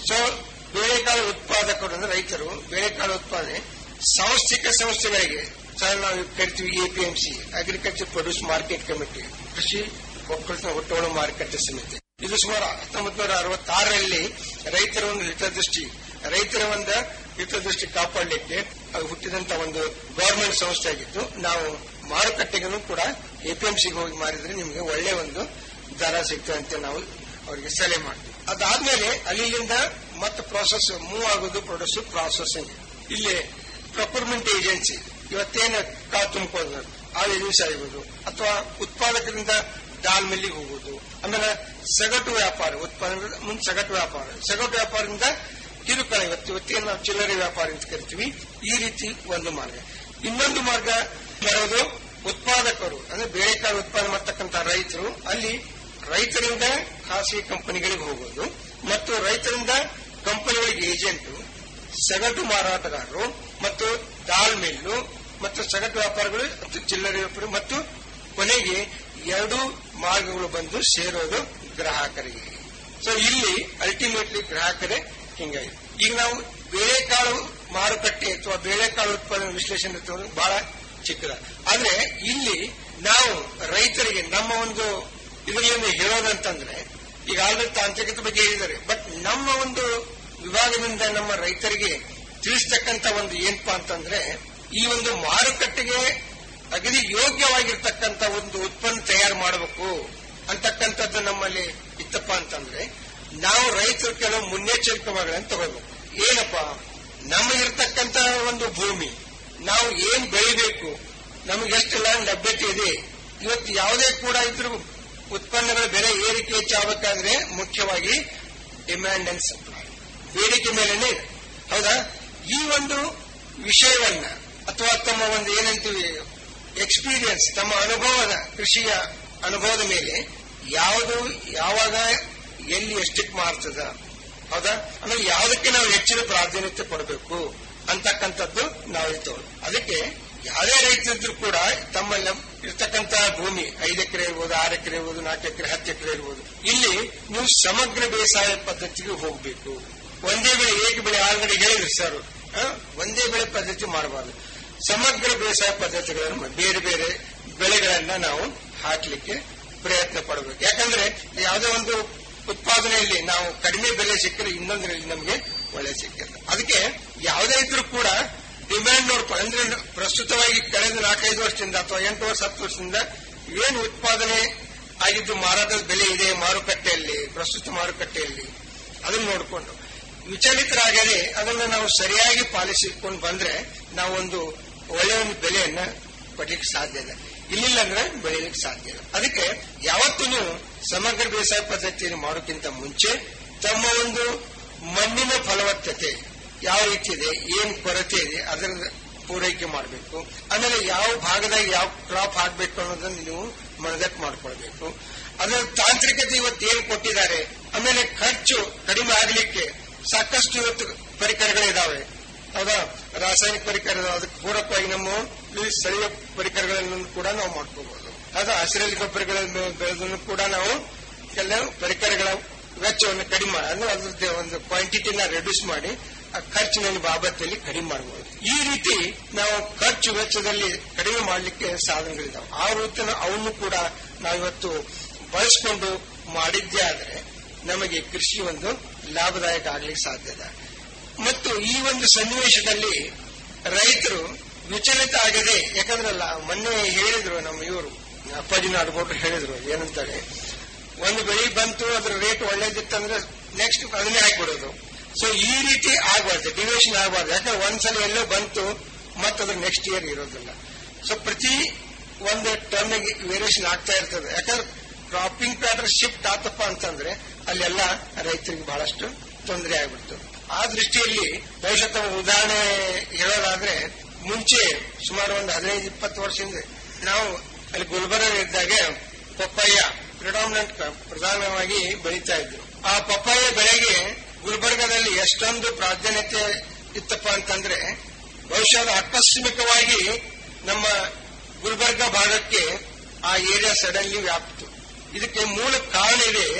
ಸೊ ಬೇಳೆಕಾಳು ಉತ್ಪಾದಕರು ಅಂದ್ರೆ ರೈತರು ಬೇಳೆಕಾಳು ಉತ್ಪಾದನೆ ಸಾಂಸ್ಥಿಕ ಸಂಸ್ಥೆಗಳಿಗೆ ಸಹ ನಾವು ಕರಿತೀವಿ APMC agriculture produce market committee ಕೃಷಿ ಒಕ್ಕಲಿನ ಒಟ್ಟುಗಳು ಮಾರುಕಟ್ಟೆ ಸಮಿತಿ ಇದು ಸುಮಾರು ಹತ್ತೊಂಬತ್ತು ನೂರ ಅರವತ್ತಾರರಲ್ಲಿ ರೈತರ ಒಂದು ಹಿತದೃಷ್ಟಿ ರೈತರ ಒಂದು ಹಿತದೃಷ್ಟಿ ಕಾಪಾಡಲಿಕ್ಕೆ ಅದು ಹುಟ್ಟಿದಂತ ಒಂದು ಗವರ್ಮೆಂಟ್ ಸಂಸ್ಥೆ ಆಗಿತ್ತು ನಾವು ಮಾರುಕಟ್ಟೆಗೂ ಕೂಡ ಎಪಿಎಂಸಿಗೆ ಹೋಗಿ ಮಾರಿದ್ರೆ ನಿಮಗೆ ಒಳ್ಳೆ ಒಂದು ದರ ಸಿಗ್ತದೆ ಅಂತ ನಾವು ಅವರಿಗೆ ಸಲಹೆ ಮಾಡ್ತೀವಿ ಅದಾದ್ಮೇಲೆ ಅಲ್ಲಿಂದ ಮತ್ತೆ ಪ್ರಾಸೆಸ್ ಮೂವ್ ಆಗೋದು ಪ್ರೊಡ್ಯೂಸ್ ಪ್ರಾಸೆಸಿಂಗ್ ಇಲ್ಲಿ ಪ್ರೊಕ್ಯೂರ್ಮೆಂಟ್ ಏಜೆನ್ಸಿ ಇವತ್ತೇನು ಕಾಳು ತುಂಬಿಕೋದು ಆ ಏಜೆನ್ಸಿ ಆಗಿರ್ಬೋದು ಅಥವಾ ಉತ್ಪಾದಕರಿಂದ ದಾಲ್ ಮಿಲ್ಲಿಗೆ ಹೋಗುವುದು ಆಮೇಲೆ ಸಗಟು ವ್ಯಾಪಾರ ಉತ್ಪಾದನೆ ಮುಂದೆ ಸಗಟು ವ್ಯಾಪಾರ ಸಗಟು ವ್ಯಾಪಾರದಿಂದ ಕಿರುಕಳ ಇವತ್ತು ಇವತ್ತೇನು ನಾವು ಚಿಲ್ಲರೆ ವ್ಯಾಪಾರ ಅಂತ ಕರಿತೀವಿ ಈ ರೀತಿ ಒಂದು ಮಾರ್ಗ ಇನ್ನೊಂದು ಮಾರ್ಗ ಬರೋದು ಉತ್ಪಾದಕರು ಅಂದ್ರೆ ಬೇಳೆಕಾಳು ಉತ್ಪಾದನೆ ಮಾಡ್ತಕ್ಕಂಥ ರೈತರು ಅಲ್ಲಿ ರೈತರಿಂದ ಖಾಸಗಿ ಕಂಪನಿಗಳಿಗೆ ಹೋಗೋದು ಮತ್ತು ರೈತರಿಂದ ಕಂಪನಿಗಳಿಗೆ ಏಜೆಂಟು ಸಗಟು ಮಾರಾಟಗಾರರು ಮತ್ತು ದಾಲ್ ಮಿಲ್ಲು ಮತ್ತು ಸಗಟು ವ್ಯಾಪಾರಗಳು ಮತ್ತು ಚಿಲ್ಲರೆ ವ್ಯಾಪಾರ ಮತ್ತು ಕೊನೆಗೆ ಎರಡು ಮಾರ್ಗಗಳು ಬಂದು ಸೇರೋದು ಗ್ರಾಹಕರಿಗೆ ಸೊ ಇಲ್ಲಿ ಅಲ್ಟಿಮೇಟ್ಲಿ ಗ್ರಾಹಕರೇ ಹಿಂಗಾಗಿ ಈಗ ನಾವು ಬೇಳೆಕಾಳು ಮಾರುಕಟ್ಟೆ ಅಥವಾ ಬೇಳೆಕಾಳು ಉತ್ಪಾದನೆ ವಿಶ್ಲೇಷಣೆ ತಗೊಂಡು ಬಹಳ ಚಿಕ್ಕದ ಆದ್ರೆ ಇಲ್ಲಿ ನಾವು ರೈತರಿಗೆ ನಮ್ಮ ಒಂದು ಇದರಲ್ಲಿ ಹೇಳೋದಂತಂದ್ರೆ ಈಗ ಆಲ್ರೆಡಿ ತಾಂತ್ರಿಕತೆ ಬಗ್ಗೆ ಹೇಳಿದ್ದಾರೆ ಬಟ್ ನಮ್ಮ ಒಂದು ವಿಭಾಗದಿಂದ ನಮ್ಮ ರೈತರಿಗೆ ತಿಳಿಸ್ತಕ್ಕಂತ ಒಂದು ಏನಪ್ಪಾ ಅಂತಂದ್ರೆ ಈ ಒಂದು ಮಾರುಕಟ್ಟೆಗೆ ಅಗದಿ ಯೋಗ್ಯವಾಗಿರ್ತಕ್ಕಂತ ಒಂದು ಉತ್ಪನ್ನ ತಯಾರು ಮಾಡಬೇಕು ಅಂತಕ್ಕಂಥದ್ದು ನಮ್ಮಲ್ಲಿ ಇತ್ತಪ್ಪ ಅಂತಂದ್ರೆ ನಾವು ರೈತರು ಕೆಲವು ಮುನ್ನೆಚ್ಚರಿಕೆ ಕ್ರಮಗಳನ್ನು ತಗೋಬೇಕು ಏನಪ್ಪ ನಮಗಿರ್ತಕ್ಕಂತ ಒಂದು ಭೂಮಿ ನಾವು ಏನ್ ಬೆಳಿಬೇಕು ನಮಗೆ ಎಷ್ಟು ಲ್ಯಾಂಡ್ ಲಭ್ಯತೆ ಇದೆ ಇವತ್ತು ಯಾವುದೇ ಕೂಡ ಇದ್ರು ಉತ್ಪನ್ನಗಳ ಬೆಲೆ ಏರಿಕೆ ಹೆಚ್ಚಾಗಬೇಕಾದ್ರೆ ಮುಖ್ಯವಾಗಿ ಡಿಮ್ಯಾಂಡ್ ಅಂಡ್ ಸಪ್ಲೈ ಬೇಡಿಕೆ ಮೇಲೆನೆ ಇದೆ. ಹೌದಾ ಈ ಒಂದು ವಿಷಯವನ್ನ ಅಥವಾ ತಮ್ಮ ಒಂದು ಏನಂತೀವಿ ಎಕ್ಸ್ಪೀರಿಯನ್ಸ್ ತಮ್ಮ ಅನುಭವದ ಕೃಷಿಯ ಅನುಭವದ ಮೇಲೆ ಯಾವುದು ಯಾವಾಗ ಎಲ್ಲಿ ಎಷ್ಟಕ್ಕೆ ಮಾರ್ತದ ಹೌದಾ ಆಮೇಲೆ ಯಾವುದಕ್ಕೆ ನಾವು ಹೆಚ್ಚಿನ ಪ್ರಾಧಾನ್ಯತೆ ಕೊಡಬೇಕು ಅಂತಕ್ಕಂಥದ್ದು ನಾವು ಇರ್ತವೆ ಅದಕ್ಕೆ ಯಾವುದೇ ರೈತರಿದ್ರು ಕೂಡ ತಮ್ಮಲ್ಲಿ ಇರ್ತಕ್ಕಂತ ಭೂಮಿ ಐದು ಎಕರೆ ಇರ್ಬೋದು ಆರು ಎಕರೆ ಇರ್ಬೋದು ನಾಲ್ಕು ಎಕರೆ ಹತ್ತು ಎಕರೆ ಇರ್ಬೋದು ಇಲ್ಲಿ ನೀವು ಸಮಗ್ರ ಬೇಸಾಯ ಪದ್ಧತಿಗೆ ಹೋಗಬೇಕು ಒಂದೇ ಬೆಳೆ ಏಕ ಬೆಳೆ ಆಲ್ರೆಡಿ ಹೇಳಿದ್ರು ಸರ್ ಆ, ಒಂದೇ ಬೆಳೆ ಪದ್ಧತಿ ಮಾಡಬಾರ್ದು ಸಮಗ್ರ ಬೇಸಾಯ ಪದ್ಧತಿಗಳನ್ನು ಮಾಡಿ ಬೇರೆ ಬೇರೆ ಬೆಳೆಗಳನ್ನ ನಾವು ಹಾಕ್ಲಿಕ್ಕೆ ಪ್ರಯತ್ನ ಪಡಬೇಕು ಯಾಕಂದ್ರೆ ಯಾವುದೇ ಒಂದು ಉತ್ಪಾದನೆಯಲ್ಲಿ ನಾವು ಕಡಿಮೆ ಬೆಲೆ ಸಿಕ್ಕರೆ ಇನ್ನೊಂದರಲ್ಲಿ ನಮಗೆ ಒಳ್ಳೆ ಸಿಕ್ಕಿಲ್ಲ ಅದಕ್ಕೆ ಯಾವುದೇ ಇದ್ರೂ ಕೂಡ ಡಿಮ್ಯಾಂಡ್ ನೋಡ್ಕೊಂಡು ಅಂದ್ರೆ ಪ್ರಸ್ತುತವಾಗಿ ಕಳೆದ ನಾಲ್ಕೈದು ವರ್ಷದಿಂದ ಅಥವಾ ಎಂಟು ವರ್ಷ ಹತ್ತು ವರ್ಷದಿಂದ ಏನು ಉತ್ಪಾದನೆ ಆಗಿದ್ದು ಮಾರಾಟದ ಬೆಲೆ ಇದೆ ಮಾರುಕಟ್ಟೆಯಲ್ಲಿ ಪ್ರಸ್ತುತ ಮಾರುಕಟ್ಟೆಯಲ್ಲಿ ಅದನ್ನ ನೋಡಿಕೊಂಡು ವಿಚಲಿತರಾಗದೆ ಅದನ್ನು ನಾವು ಸರಿಯಾಗಿ ಪಾಲಿಸಿಕೊಂಡು ಬಂದ್ರೆ ನಾವು ಒಂದು ಒಳ್ಳೆಯ ಒಂದು ಬೆಲೆಯನ್ನ ಪಡ್ಲಿಕ್ಕೆ ಸಾಧ್ಯ ಇಲ್ಲ ಇಲ್ಲಿಲ್ಲ ಅಂದ್ರೆ ಬೆಳೀಲಿಕ್ಕೆ ಸಾಧ್ಯ ಇಲ್ಲ ಅದಕ್ಕೆ ಯಾವತ್ತೂ ಸಮಗ್ರ ಬೇಸಾಯ ಪದ್ಧತಿಯನ್ನು ಮಾಡೋಕ್ಕಿಂತ ಮುಂಚೆ ತಮ್ಮ ಒಂದು ಮಣ್ಣಿನ ಫಲವತ್ತತೆ ಯಾವ ರೀತಿ ಇದೆ ಏನ್ ಕೊರತೆ ಇದೆ ಅದರ ಪೂರೈಕೆ ಮಾಡಬೇಕು ಆಮೇಲೆ ಯಾವ ಭಾಗದಾಗ ಯಾವ ಕ್ರಾಪ್ ಹಾಕ್ಬೇಕು ಅನ್ನೋದನ್ನ ನೀವು ಮನದಟ್ಟು ಮಾಡ್ಕೊಳ್ಬೇಕು ಅದರ ತಾಂತ್ರಿಕತೆ ಇವತ್ತು ಏನ್ ಕೊಟ್ಟಿದ್ದಾರೆ ಆಮೇಲೆ ಖರ್ಚು ಕಡಿಮೆ ಆಗಲಿಕ್ಕೆ ಸಾಕಷ್ಟು ಇವತ್ತು ಪರಿಕರಗಳಿದಾವೆ ಹೌದಾ ರಾಸಾಯನಿಕ ಪರಿಕರ ಅದಕ್ಕೆ ಪೂರಕವಾಗಿ ನಮ್ಮ ಈ ಸ್ಥಳೀಯ ಪರಿಕರಗಳನ್ನು ಕೂಡ ನಾವು ಮಾಡ್ಕೋಬಹುದು ಹೌದಾ ಹಸಿರಲ್ಲಿ ಗೊಬ್ಬರಗಳನ್ನು ಬೆಳೆದನ್ನು ಕೂಡ ನಾವು ಕೆಲವು ಪರಿಕರಗಳ ವೆಚ್ಚವನ್ನು ಕಡಿಮೆ ಮಾಡಿ ಅಂದ್ರೆ ಅದ್ರದ್ದು ಒಂದು ಕ್ವಾಂಟಿಟಿನ ರೆಡ್ಯೂಸ್ ಮಾಡಿ ಆ ಖರ್ಚಿನಲ್ಲಿ ಬಾಬತ್ತಲ್ಲಿ ಕಡಿಮೆ ಮಾಡಬಹುದು ಈ ರೀತಿ ನಾವು ಖರ್ಚು ವೆಚ್ಚದಲ್ಲಿ ಕಡಿಮೆ ಮಾಡಲಿಕ್ಕೆ ಸಾಧನಗಳಿದಾವೆ ಆ ರೀತಿ ಅವನ್ನು ಕೂಡ ನಾವಿವತ್ತು ಬಳಸಿಕೊಂಡು ಮಾಡಿದ್ದೇ ಆದ್ರೆ ನಮಗೆ ಕೃಷಿ ಒಂದು ಲಾಭದಾಯಕ ಆಗ್ಲಿಕ್ಕೆ ಸಾಧ್ಯ ಇದೆ ಮತ್ತು ಈ ಒಂದು ಸನ್ನಿವೇಶದಲ್ಲಿ ರೈತರು ವಿಚಲಿತ ಆಗದೆ ಯಾಕಂದ್ರಲ್ಲ ಮೊನ್ನೆ ಹೇಳಿದ್ರು ನಮ್ಮ ಇವರು ಅಪ್ಪಾಜಿ ನಾಡ್ಬೋಟ್ರು ಹೇಳಿದ್ರು ಏನಂತಾರೆ ಒಂದು ಬೆಳೆ ಬಂತು ಅದ್ರ ರೇಟ್ ಒಳ್ಳೇದಿತ್ತಂದ್ರೆ ನೆಕ್ಸ್ಟ್ ಅದನ್ನೇ ಹಾಕ್ಬಿಡೋದು ಸೊ ಈ ರೀತಿ ಆಗಬಾರ್ದು ಡಿವಿಯೇಷನ್ ಆಗಬಾರ್ದು ಯಾಕಂದ್ರೆ ಒಂದ್ಸಲ ಎಲ್ಲೋ ಬಂತು ಮತ್ತದ್ರ ನೆಕ್ಸ್ಟ್ ಇಯರ್ ಇರೋದಿಲ್ಲ ಸೊ ಪ್ರತಿ ಒಂದು ಟರ್ನ್ಗೆ ವೇರಿಯೇಷನ್ ಆಗ್ತಾ ಇರ್ತದೆ ಯಾಕಂದ್ರೆ ಕ್ರಾಪಿಂಗ್ ಪ್ಯಾಟರ್ನ್ ಶಿಫ್ಟ್ ಆತಪ್ಪ ಅಂತಂದ್ರೆ ಅಲ್ಲೆಲ್ಲ ರೈತರಿಗೆ ಬಹಳಷ್ಟು ತೊಂದರೆ ಆಗ್ಬಿಡ್ತು ಆ ದೃಷ್ಟಿಯಲ್ಲಿ ಬಹುಶಃ ತಮ್ಮ ಉದಾಹರಣೆ ಹೇಳೋದಾದ್ರೆ ಮುಂಚೆ ಸುಮಾರು ಒಂದು ಹದಿನೈದು ಇಪ್ಪತ್ತು ವರ್ಷದಿಂದ ನಾವು ಅಲ್ಲಿ ಗುಲ್ಬರ್ಗ ಇದ್ದಾಗ ಪಪ್ಪಾಯ ಪ್ರಿಡಾಮಿನೆಂಟ್ ಪ್ರಧಾನವಾಗಿ ಬೆಳೀತಾ ಇದ್ರು ಆ ಪಪ್ಪಾಯ ಬೆಳೆಗೆ ಗುಲ್ಬರ್ಗದಲ್ಲಿ ಎಷ್ಟೊಂದು ಪ್ರಾಧಾನ್ಯತೆ ಇತ್ತಪ್ಪ ಅಂತಂದ್ರೆ ಬಹುಶಃ ಅದು ಆಕಸ್ಮಿಕವಾಗಿ ನಮ್ಮ ಗುಲ್ಬರ್ಗ ಭಾಗಕ್ಕೆ ಆ ಏರಿಯಾ ಸಡನ್ಲಿ ವ್ಯಾಪ್ತು ಇದಕ್ಕೆ ಮೂಲ ಕಾರಣ ಇದೆ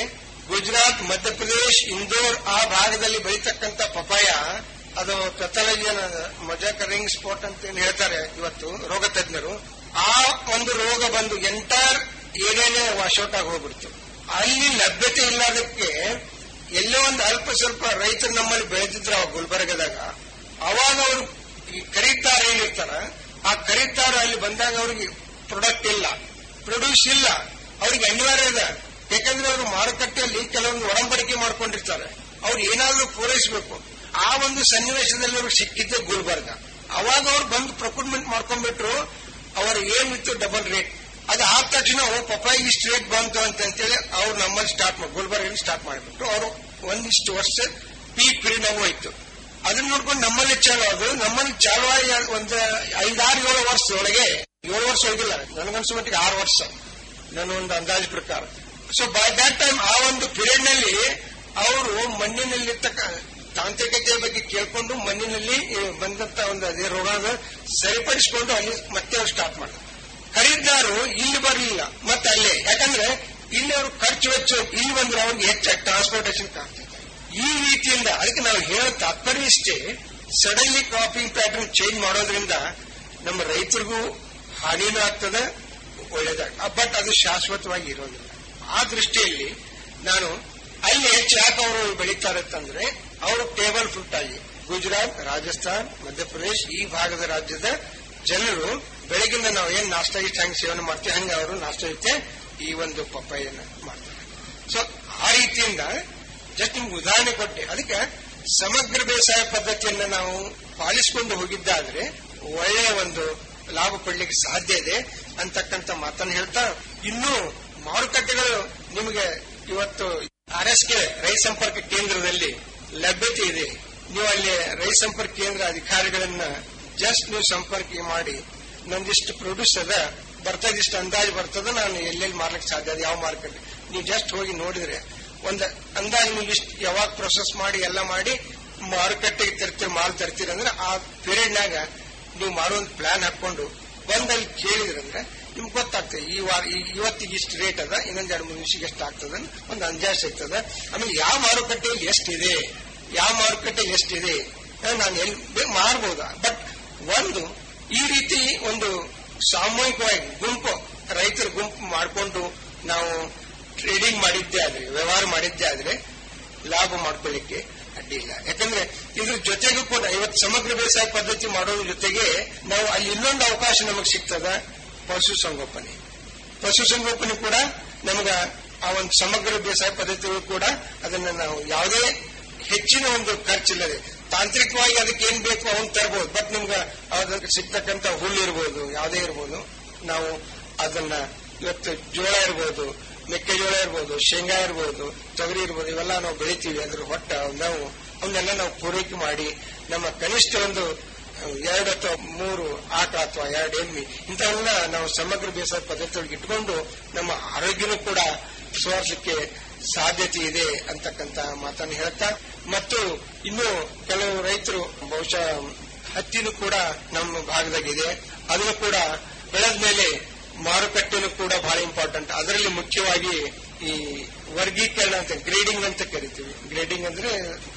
ಗುಜರಾತ್ ಮಧ್ಯಪ್ರದೇಶ್ ಇಂದೋರ್ ಆ ಭಾಗದಲ್ಲಿ ಬೆಳೀತಕ್ಕಂಥ ಪಪಾಯ ಅದು ಪೆಥಾಲಜಿಯನ್ ಮೊಜಾಕರಿಂಗ್ ಸ್ಪಾಟ್ ಅಂತ ಏನ್ ಹೇಳ್ತಾರೆ ಇವತ್ತು ರೋಗ ತಜ್ಞರು ಆ ಒಂದು ರೋಗ ಬಂದು ಎಂಟೈರ್ ಏರಿಯಾನೇ ವಾಶೌಟ್ ಆಗಿ ಹೋಗ್ಬಿಡ್ತು ಅಲ್ಲಿ ಲಭ್ಯತೆ ಇಲ್ಲದಕ್ಕೆ ಎಲ್ಲೋ ಒಂದು ಅಲ್ಪ ಸ್ವಲ್ಪ ರೈತರು ನಮ್ಮಲ್ಲಿ ಬೆಳೆದಿದ್ರು ಅವಾಗ ಗುಲ್ಬರ್ಗದಾಗ ಅವಾಗ ಅವರು ಈ ಖರೀದಾರ ಏನಿರ್ತಾರ ಆ ಖರೀದಾರ ಅಲ್ಲಿ ಬಂದಾಗ ಅವ್ರಿಗೆ ಪ್ರಾಡಕ್ಟ್ ಇಲ್ಲ ಪ್ರೊಡ್ಯೂಸ್ ಇಲ್ಲ ಅವ್ರಿಗೆ ಅನಿವಾರ್ಯ ಇದೆ ಯಾಕಂದ್ರೆ ಅವರು ಮಾರುಕಟ್ಟೆಯಲ್ಲಿ ಕೆಲವೊಂದು ಒಡಂಬಡಿಕೆ ಮಾಡ್ಕೊಂಡಿರ್ತಾರೆ ಅವ್ರು ಏನಾದ್ರೂ ಪೂರೈಸಬೇಕು ಆ ಒಂದು ಸನ್ನಿವೇಶದಲ್ಲಿ ಅವ್ರಿಗೆ ಸಿಕ್ಕಿದ್ದೆ ಗುಲ್ಬರ್ಗ ಅವಾಗ ಅವ್ರು ಬಂದು ಪ್ರೊಕ್ಯೂರ್ಮೆಂಟ್ ಮಾಡ್ಕೊಂಡ್ಬಿಟ್ರು ಅವರ ಏನಿತ್ತು ಡಬಲ್ ರೇಟ್ ಅದು ಆದ ತಕ್ಷಣ ಓ ಪಪ್ಪಾಯಿ ಇಷ್ಟು ರೇಟ್ ಬಂತು ಅಂತ ಅಂತೇಳಿ ಅವ್ರು ನಮ್ಮಲ್ಲಿ ಸ್ಟಾರ್ಟ್ ಮಾಡಿ ಗುಲ್ಬರ್ಗಲ್ಲಿ ಸ್ಟಾರ್ಟ್ ಮಾಡಿಬಿಟ್ರು ಅವರು ಒಂದಿಷ್ಟು ವರ್ಷ ಪೀಕ್ ಪೀರಿಯಡ್ ಹೋಯ್ತು ಅದನ್ನ ನೋಡ್ಕೊಂಡು ನಮ್ಮಲ್ಲಿ ಚಾಲು ಅದು ನಮ್ಮಲ್ಲಿ ಚಾಲುವಾಗಿ ಒಂದು ಐದಾರು ಏಳು ವರ್ಷದೊಳಗೆ ಏಳು ವರ್ಷ ಹೋಗಿಲ್ಲ ನನಗನ್ಸೋ ಮಟ್ಟಿಗೆ ಆರು ವರ್ಷ ನನ್ನ ಒಂದು ಅಂದಾಜು ಪ್ರಕಾರ ಸೊ ಬೈ ದಟ್ ಟೈಮ್ ಆ ಒಂದು ಪೀರಿಯಡ್ ನಲ್ಲಿ ಅವರು ಮಣ್ಣಿನಲ್ಲಿರ್ತಕ್ಕ ತಾಂತ್ರಿಕತೆಯ ಬಗ್ಗೆ ಕೇಳ್ಕೊಂಡು ಮಣ್ಣಿನಲ್ಲಿ ಈ ಬಂದಂತ ಒಂದು ಅದೇ ರೋಗನ ಸರಿಪಡಿಸಿಕೊಂಡು ಅಲ್ಲಿ ಮತ್ತೆ ಅವ್ರು ಸ್ಟಾರ್ಟ್ ಮಾಡಿದ್ರು ಖರೀದಾರು ಇಲ್ಲಿ ಬರಲಿಲ್ಲ ಮತ್ತೆ ಅಲ್ಲೇ ಯಾಕಂದ್ರೆ ಇಲ್ಲಿ ಅವರು ಖರ್ಚು ವೆಚ್ಚ ಇಲ್ಲಿ ಬಂದ್ರೆ ಅವ್ರಿಗೆ ಹೆಚ್ಚಾಗಿ ಟ್ರಾನ್ಸ್ಪೋರ್ಟೇಷನ್ ಆಗ್ತದೆ ಈ ರೀತಿಯಿಂದ ಅದಕ್ಕೆ ನಾವು ಹೇಳೋ ತಾತ್ಪರ್ಯ ಇಷ್ಟೇ ಸಡನ್ಲಿ ಕ್ರಾಪಿಂಗ್ ಪ್ಯಾಟರ್ನ್ ಚೇಂಜ್ ಮಾಡೋದ್ರಿಂದ ನಮ್ಮ ರೈತರಿಗೂ ಹಾನಿನೂ ಆಗ್ತದೆ ಒಳ್ಳೇದಾಗ ಬಟ್ ಅದು ಶಾಶ್ವತವಾಗಿ ಇರೋದಿಲ್ಲ ಆ ದೃಷ್ಟಿಯಲ್ಲಿ ನಾನು ಅಲ್ಲಿ ಹೆಚ್ಚು ಯಾಕೆ ಅವರು ಬೆಳೀತಾರೆ ಅಂತಂದ್ರೆ ಅವರು ಟೇಬಲ್ ಫ್ರೂಟ್ ಆಗಿ ಗುಜರಾತ್ ರಾಜಸ್ಥಾನ್ ಮಧ್ಯಪ್ರದೇಶ್ ಈ ಭಾಗದ ರಾಜ್ಯದ ಜನರು ಬೆಳಗಿಂದ ನಾವು ಏನ್ ನಾಷ್ಟ ಇಷ್ಟ ಹೆಂಗ್ ಸೇವನೆ ಮಾಡ್ತೀವಿ ಹಂಗೆ ಅವರು ನಾಷ್ಟ ಜೊತೆ ಈ ಒಂದು ಪಪ್ಪಾಯಿಯನ್ನ ಮಾಡ್ತಾರೆ ಸೊ ಆ ರೀತಿಯಿಂದ ಜಸ್ಟ್ ನಿಮ್ಗೆ ಉದಾಹರಣೆ ಕೊಟ್ಟೆ ಅದಕ್ಕೆ ಸಮಗ್ರ ಬೇಸಾಯ ಪದ್ಧತಿಯನ್ನ ನಾವು ಪಾಲಿಸಿಕೊಂಡು ಹೋಗಿದ್ದಾದ್ರೆ ಒಳ್ಳೆಯ ಒಂದು ಲಾಭ ಪಡ್ಲಿಕ್ಕೆ ಸಾಧ್ಯ ಇದೆ ಅಂತಕ್ಕಂಥ ಮಾತನ್ನು ಹೇಳ್ತಾ ಇನ್ನೂ ಮಾರುಕಟ್ಟೆಗಳು ನಿಮಗೆ ಇವತ್ತು ಆರ್ ಎಸ್ ಕೆ ರೈತ ಸಂಪರ್ಕ ಕೇಂದ್ರದಲ್ಲಿ ಲಭ್ಯತೆ ಇದೆ ನೀವು ಅಲ್ಲಿ ರೈತ ಸಂಪರ್ಕ ಕೇಂದ್ರ ಅಧಿಕಾರಿಗಳನ್ನ ಜಸ್ಟ್ ನೀವು ಸಂಪರ್ಕ ಮಾಡಿ ನಂದಿಷ್ಟು ಪ್ರೊಡ್ಯೂಸ್ ಅದ ಬರ್ತದಿಷ್ಟು ಅಂದಾಜು ಬರ್ತದ ನಾನು ಎಲ್ಲೆಲ್ಲಿ ಮಾರ್ಲಿಕ್ಕೆ ಸಾಧ್ಯ ಅದ ಯಾವ ಮಾರ್ಕೆಟ್ ನೀವು ಜಸ್ಟ್ ಹೋಗಿ ನೋಡಿದ್ರೆ ಒಂದು ಅಂದಾಜು ನೀವು ಇಷ್ಟು ಯಾವಾಗ ಪ್ರೊಸೆಸ್ ಮಾಡಿ ಎಲ್ಲ ಮಾಡಿ ಮಾರುಕಟ್ಟೆಗೆ ತರ್ತೀರಿ ಮಾಲ್ ತರ್ತೀರಿ ಅಂದ್ರೆ ಆ ಪೀರಿಯಡ್ನಾಗ ನೀವು ಮಾಡೋ ಒಂದು ಪ್ಲಾನ್ ಹಾಕೊಂಡು ಬಂದಲ್ಲಿ ಕೇಳಿದ್ರಂದ್ರೆ ನಿಮ್ಗೆ ಗೊತ್ತಾಗ್ತದೆ ಈ ವಾರ ಈ- ಇವತ್ತಿಗೆ ಇಷ್ಟು ರೇಟ್ ಅದ ಇನ್ನೊಂದ್ ಎರಡು ಮೂರು ನಿಮಿಷಕ್ಕೆ ಎಷ್ಟು ಆಗ್ತದ ಒಂದು ಅಂದಾಜು ಸಿಗ್ತದ ಆಮೇಲೆ ಯಾವ ಮಾರುಕಟ್ಟೆಯಲ್ಲಿ ಎಷ್ಟಿದೆ ಯಾವ ಮಾರುಕಟ್ಟೆಯಲ್ಲಿ ಎಷ್ಟಿದೆ ಅಹ್ ನಾನು ಎಲ್ಲಿ ಬೇ- ಮಾರ್ಬೋದಾ ಬಟ್ ಒಂದು ಈ ರೀತಿ ಒಂದು ಸಾಮೂಹಿಕವಾಗಿ ಗುಂಪು ರೈತರ ಗುಂಪು ಮಾಡಿಕೊಂಡು ನಾವು ಟ್ರೇಡಿಂಗ್ ಮಾಡಿದ್ದೇ ಆದ್ರೆ ವ್ಯವಹಾರ ಮಾಡಿದ್ದೇ ಆದ್ರೆ ಲಾಭ ಮಾಡ್ಕೊಳ್ಳಿಕ್ಕೆ ಅಡ್ಡಿ ಇಲ್ಲ ಯಾಕಂದ್ರೆ ಇದ್ರ ಜೊತೆಗೂ ಕೂಡ ಇವತ್ತು ಸಮಗ್ರ ಬೇಸಾಯ ಪದ್ಧತಿ ಮಾಡೋದ್ರ ಜೊತೆಗೆ ನಾವು ಅಲ್ಲಿ ಇನ್ನೊಂದು ಅವಕಾಶ ನಮಗೆ ಸಿಗ್ತದ ಪಶುಸಂಗೋಪನೆ ಪಶುಸಂಗೋಪನೆ ಕೂಡ ನಮಗ ಆ ಒಂದು ಸಮಗ್ರ ಬೇಸಾಯ ಪದ್ಧತಿಗಳು ಕೂಡ ಅದನ್ನ ನಾವು ಯಾವುದೇ ಹೆಚ್ಚಿನ ಒಂದು ಖರ್ಚಿಲ್ಲದೆ ತಾಂತ್ರಿಕವಾಗಿ ಅದಕ್ಕೆ ಏನ್ ಬೇಕು ಅವನ್ ತರಬಹುದು ಬಟ್ ನಿಮ್ಗೆ ಅದಕ್ಕೆ ಸಿಗ್ತಕ್ಕಂತ ಹುಲ್ಲು ಇರ್ಬೋದು ಯಾವುದೇ ಇರ್ಬೋದು ನಾವು ಅದನ್ನ ಇವತ್ತು ಜೋಳ ಇರ್ಬೋದು ಮೆಕ್ಕೆಜೋಳ ಇರ್ಬೋದು ಶೇಂಗಾ ಇರ್ಬೋದು ತೊಗರಿ ಇರ್ಬೋದು ಇವೆಲ್ಲ ನಾವು ಬೆಳಿತೀವಿ ಅದ್ರ ಹೊಟ್ಟ ನಾವು ಅವನ್ನೆಲ್ಲ ನಾವು ಪೂರೈಕೆ ಮಾಡಿ ನಮ್ಮ ಕನಿಷ್ಠ ಒಂದು ಎರಡು ಅಥವಾ ಮೂರು ಆಕಳ ಅಥವಾ ಎರಡು ಎಮ್ಮಿ ಇಂಥವನ್ನ ನಾವು ಸಮಗ್ರ ಬೇಸಾಯ ಪದ್ಧತಿಯೊಳಗೆ ಇಟ್ಕೊಂಡು ನಮ್ಮ ಆರೋಗ್ಯನೂ ಕೂಡ ಸುಧಾರಿಸಲಿಕ್ಕೆ ಸಾಧ್ಯತೆ ಇದೆ ಅಂತಕ್ಕಂತ ಮಾತನ್ನು ಹೇಳ್ತಾ ಮತ್ತು ಇನ್ನು ಕೆಲವು ರೈತರು ಬಹುಶಃ ಹತ್ತಿನೂ ಕೂಡ ನಮ್ಮ ಭಾಗದಾಗಿದೆ ಅದನ್ನು ಕೂಡ ಬೆಳೆದ ಮೇಲೆ ಮಾರುಕಟ್ಟೆನೂ ಕೂಡ ಬಹಳ ಇಂಪಾರ್ಟೆಂಟ್ ಅದರಲ್ಲಿ ಮುಖ್ಯವಾಗಿ ಈ ವರ್ಗೀಕರಣ ಅಂತ ಗ್ರೇಡಿಂಗ್ ಅಂತ ಕರಿತೀವಿ ಗ್ರೇಡಿಂಗ್ ಅಂದ್ರೆ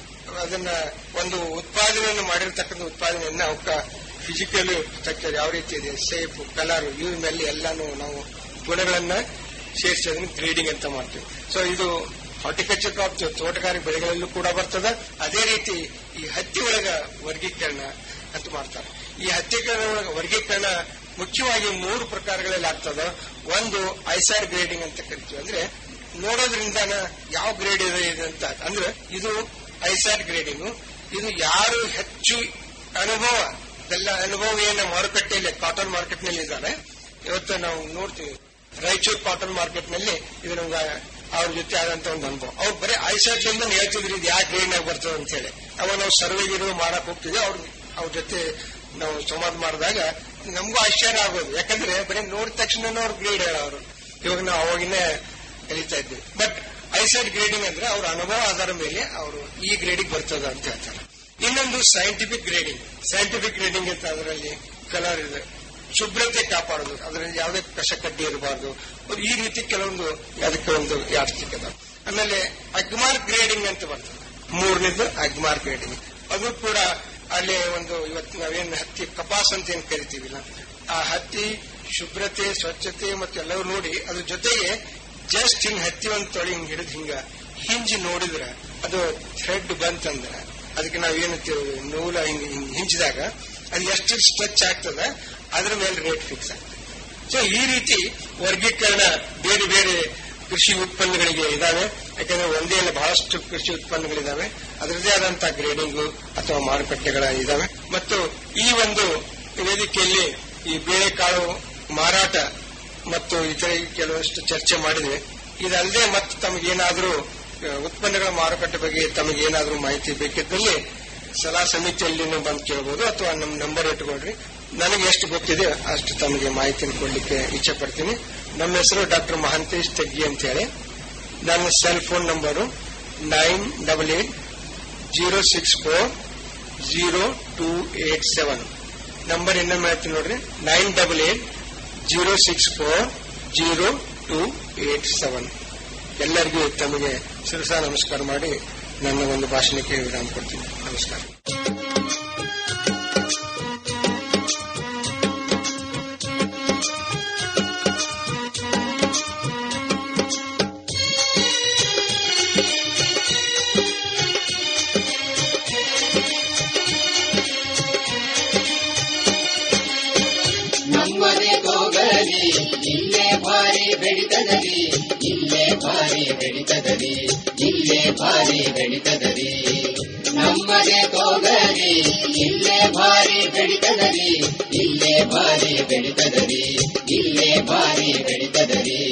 ಅದನ್ನ ಒಂದು ಉತ್ಪಾದನೆಯನ್ನು ಮಾಡಿರ್ತಕ್ಕಂಥ ಉತ್ಪಾದನೆಯನ್ನ ಅವಕ್ಕ ಫಿಸಿಕಲ್ ಸ್ಟ್ರಕ್ಚರ್ ಯಾವ ರೀತಿ ಇದೆ ಸೇಫ್ ಕಲರ್ ಇವ್ ಮೇಲೆ ಎಲ್ಲಾನು ನಾವು ಗುಣಗಳನ್ನ ಸೇರಿಸಿ ಅದನ್ನ ಗ್ರೇಡಿಂಗ್ ಅಂತ ಮಾಡ್ತೀವಿ ಸೊ ಇದು ಹಾರ್ಟಿಕಲ್ಚರ್ ಕ್ರಾಪ್ ತೋಟಗಾರಿಕೆ ಬೆಳೆಗಳಲ್ಲೂ ಕೂಡ ಬರ್ತದೆ ಅದೇ ರೀತಿ ಈ ಹತ್ತಿ ಒಳಗ ವರ್ಗೀಕರಣ ಅಂತ ಮಾಡ್ತಾರೆ ಈ ಹತ್ತಿಕರಣ ಒಳಗ ವರ್ಗೀಕರಣ ಮುಖ್ಯವಾಗಿ ಮೂರು ಪ್ರಕಾರಗಳಲ್ಲಿ ಆಗ್ತದ ಒಂದು ಐಸಾರ್ ಗ್ರೇಡಿಂಗ್ ಅಂತ ಕರಿತೀವಿ ಅಂದ್ರೆ ನೋಡೋದ್ರಿಂದಾನ ಯಾವ ಗ್ರೇಡ್ ಇದೆ ಇದು ಅಂತ ಅಂದ್ರೆ ಇದು ಐಸಾರ್ ಗ್ರೇಡಿಂಗ್ ಇದು ಯಾರು ಹೆಚ್ಚು ಅನುಭವ ಎಲ್ಲ ಅನುಭವ ಏನು ಮಾರುಕಟ್ಟೆಯಲ್ಲಿ ಕಾಟನ್ ಮಾರ್ಕೆಟ್ ನಲ್ಲಿ ಇದ್ದಾರೆ ಇವತ್ತು ನಾವು ನೋಡ್ತೀವಿ ರಾಯಚೂರು ಕಾಟನ್ ಮಾರ್ಕೆಟ್ ನಲ್ಲಿ ಇದು ನಮ್ಗೆ ಅವ್ರ ಜೊತೆ ಆದಂತ ಒಂದು ಅನುಭವ ಅವ್ರು ಬರೀ ಐಸಾಟ್ ಇಂದ ಹೇಳ್ತಿದ್ರು ಇದು ಯಾವ ಗ್ರೇಡ್ ನಾಗ ಬರ್ತದೆ ಅಂತ ಹೇಳಿ ಅವಾಗ ನಾವು ಸರ್ವೆ ಗಿರ್ವೆ ಮಾಡಕ್ ಹೋಗ್ತಿದ್ವಿ ಅವ್ರ ಅವ್ರ ಜೊತೆ ನಾವು ಸಂವಾದ ಮಾಡಿದಾಗ ನಮಗೂ ಆಶ್ಚರ್ಯ ಆಗೋದು ಯಾಕಂದ್ರೆ ಬರೀ ನೋಡಿದ ತಕ್ಷಣ ಅವ್ರು ಗ್ರೇಡ್ ಹೇಳೋರು ಇವಾಗ ನಾವು ಅವಾಗಿನ ಕಲಿತಾ ಇದ್ವಿ ಬಟ್ ಐಸೈಡ್ ಗ್ರೇಡಿಂಗ್ ಅಂದ್ರೆ ಅವ್ರ ಅನುಭವ ಆಧಾರ ಮೇಲೆ ಅವರು ಈ ಗ್ರೇಡಿಂಗ್ ಬರ್ತದ ಅಂತ ಹೇಳ್ತಾರೆ ಇನ್ನೊಂದು ಸೈಂಟಿಫಿಕ್ ಗ್ರೇಡಿಂಗ್ ಸೈಂಟಿಫಿಕ್ ಗ್ರೇಡಿಂಗ್ ಅಂತ ಅದರಲ್ಲಿ ಕಲರ್ ಇದೆ ಶುಭ್ರತೆ ಕಾಪಾಡೋದು ಅದರಲ್ಲಿ ಯಾವುದೇ ಕಷಕಡ್ಡಿ ಇರಬಾರ್ದು ಈ ರೀತಿ ಕೆಲವೊಂದು ಅದಕ್ಕೆ ಒಂದು ಯಾಸ್ತಿಕ್ ಅದ ಆಮೇಲೆ ಅಗ್ಮಾರ್ ಗ್ರೇಡಿಂಗ್ ಅಂತ ಬರ್ತದೆ ಮೂರನೇದು ಅಗ್ಮಾರ್ ಗ್ರೇಡಿಂಗ್ ಅದು ಕೂಡ ಅಲ್ಲಿ ಒಂದು ಇವತ್ತು ನಾವೇನು ಹತ್ತಿ ಕಪಾಸ್ ಅಂತ ಏನ್ ಕರಿತೀವಿಲ್ಲ ಆ ಹತ್ತಿ ಶುಭ್ರತೆ ಸ್ವಚ್ಛತೆ ಮತ್ತು ಎಲ್ಲವೂ ನೋಡಿ ಅದ್ರ ಜೊತೆಗೆ ಜಸ್ಟ್ ಹಿಂಗ್ ಹತ್ತಿ ಒಂದು ತೊಳಿ ಹಿಂಗ್ ಹಿಡಿದು ಹಿಂಗ ಹಿಂಜಿ ನೋಡಿದ್ರ ಅದು ಥ್ರೆಡ್ ಬಂತಂದ್ರ ಅದಕ್ಕೆ ನಾವೇನು ನೂಲ ಹಿಂಗ್ ಹಿಂಗ್ ಹಿಂಚಿದಾಗ ಅದು ಎಷ್ಟು ಸ್ಟ್ರೆಚ್ ಆಗ್ತದ ಅದ್ರ ಮೇಲೆ ರೇಟ್ ಫಿಕ್ಸ್ ಆಗ್ತದೆ ಸೊ ಈ ರೀತಿ ವರ್ಗೀಕರಣ ಬೇರೆ ಬೇರೆ ಕೃಷಿ ಉತ್ಪನ್ನಗಳಿಗೆ ಇದಾವೆ ಯಾಕಂದ್ರೆ ಒಂದೇ ಅಲ್ಲ ಬಹಳಷ್ಟು ಕೃಷಿ ಉತ್ಪನ್ನಗಳಿದಾವೆ ಅದರದೇ ಆದಂತಹ ಗ್ರೇಡಿಂಗು ಅಥವಾ ಮಾರುಕಟ್ಟೆಗಳ ಇದಾವೆ ಮತ್ತು ಈ ಒಂದು ವೇದಿಕೆಯಲ್ಲಿ ಈ ಬೇಳೆಕಾಳು ಮಾರಾಟ ಮತ್ತು ಇತರೆ ಕೆಲವಷ್ಟು ಚರ್ಚೆ ಮಾಡಿದ್ವಿ ಇದಲ್ಲದೆ ಮತ್ತೆ ತಮಗೇನಾದರೂ ಉತ್ಪನ್ನಗಳ ಮಾರುಕಟ್ಟೆ ಬಗ್ಗೆ ತಮಗೇನಾದರೂ ಮಾಹಿತಿ ಬೇಕಿದ್ದಲ್ಲಿ ಸಲಹಾ ಸಮಿತಿಯಲ್ಲಿ ನೀವು ಬಂದು ಕೇಳಬಹುದು ಅಥವಾ ನಮ್ಮ ನಂಬರ್ ಇಟ್ಕೊಳ್ರಿ ನನಗೆ ಎಷ್ಟು ಗೊತ್ತಿದೆ ಅಷ್ಟು ತಮಗೆ ಮಾಹಿತಿಯನ್ನು ಕೊಡ್ಲಿಕ್ಕೆ ಇಚ್ಛೆ ಪಡ್ತೀನಿ ನಮ್ಮ ಹೆಸರು ಡಾಕ್ಟರ್ ಮಹಾಂತೇಶ್ ತೆಗ್ಗಿ ಅಂತ ಹೇಳಿ ನನ್ನ cell phone number nine double eight zero six four zero two eight seven number ಇನ್ನೊಮ್ಮೆ ಹೇಳ್ತೀನಿ ನೋಡ್ರಿ nine double eight zero six four zero two eight seven ಎಲ್ಲರಿಗೂ ತಮಗೆ ಶಿರಸಾ ನಮಸ್ಕಾರ ಮಾಡಿ ನನ್ನ ಒಂದು ಭಾಷಣಕ್ಕೆ ವಿರಾಮ ಕೊಡ್ತೀನಿ ನಮಸ್ಕಾರ ನಮ್ಮನೆ ತೋಗಲಿ ಇಲ್ಲೇ ಭಾರಿ ಬೆಳಿತದರಿ ಇಲ್ಲೇ ಭಾರಿ ಬೆಳಿತದರಿ ಇಲ್ಲೇ ಭಾರಿ ಬೆಳಿತದರಿ ನಮ್ಮನೆ ತೋಗಲಿ ಇಲ್ಲೇ ಭಾರಿ ಬೆಳಿತದರಿ ಇಲ್ಲೇ ಭಾರಿ ಬೆಳಿತದರಿ ಇಲ್ಲೇ ಭಾರಿ ಬೆಳಿತದರಿ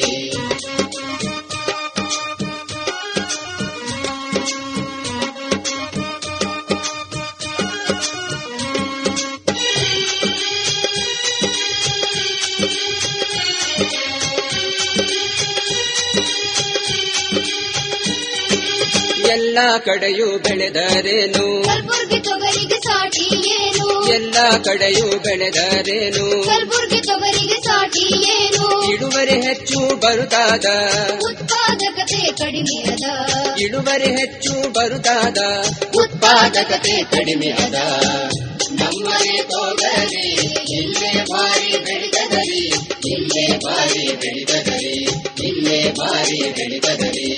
ಎಲ್ಲ ಕಡೆಯೂ ಬೆಳೆದರೇನು ಕಲ್ಬುರ್ಗಿ ತೊಗರಿಗೆ ಸಾಟಿ ಏನು ಎಲ್ಲ ಕಡೆಯೂ ಬೆಳೆದರೇನು ಕಲ್ಬುರ್ಗಿ ತೊಗರಿಗೆ ಸಾಟಿ ಏನು ಇಳುವರಿ ಹೆಚ್ಚು ಬರುತ್ತಾದ ಉತ್ಪಾದಕತೆ ಕಡಿಮೆ ಅದ ಇಳುವರಿ ಹೆಚ್ಚು ಬರುತ್ತಾದ ಉತ್ಪಾದಕತೆ ಕಡಿಮೆ ಅದ ನಮ್ಮನೆ ತೋಗಲಿ ಇಲ್ಲೇ ಭಾರಿ ಬೆಳಿತದರಿ ಇಲ್ಲೇ ಭಾರಿ ಬೆಳಿತದರಿ ಇಲ್ಲೇ ಭಾರಿ ಬೆಳಿತದರಿ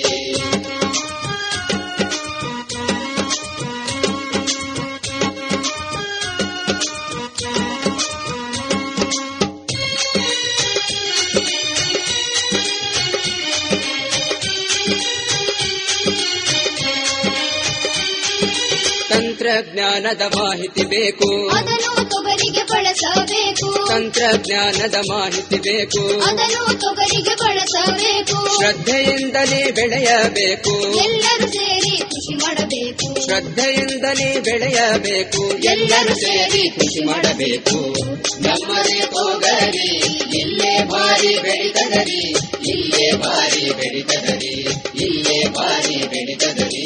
ತಂತ್ರಜ್ಞಾನದ ಮಾಹಿತಿ ಬೇಕು ಅದನ್ನು ತೊಗರಿಗೆ ಬಳಸಬೇಕು ತಂತ್ರಜ್ಞಾನದ ಮಾಹಿತಿ ಬೇಕು ಅದನ್ನು ತೊಗರಿಗೆ ಬಳಸಬೇಕು ಶ್ರದ್ಧೆಯಿಂದಲೇ ಬೆಳೆಯಬೇಕು ಎಲ್ಲರೂ ಸೇರಿ ಕೃಷಿ ಮಾಡಬೇಕು ಶ್ರದ್ಧೆಯಿಂದಲೇ ಬೆಳೆಯಬೇಕು ಎಲ್ಲರೂ ಸೇರಿ ಕೃಷಿ ಮಾಡಬೇಕು ನಮ್ಮದೇ ತೋಗರಿ ಇಲ್ಲೇ ಭಾರಿ ಬೆಳಿತದರಿ ಇಲ್ಲೇ ಭಾರಿ ಬೆಳಿತದರಿ ಇಲ್ಲೇ ಭಾರಿ ಬೆಳಿತದರಿ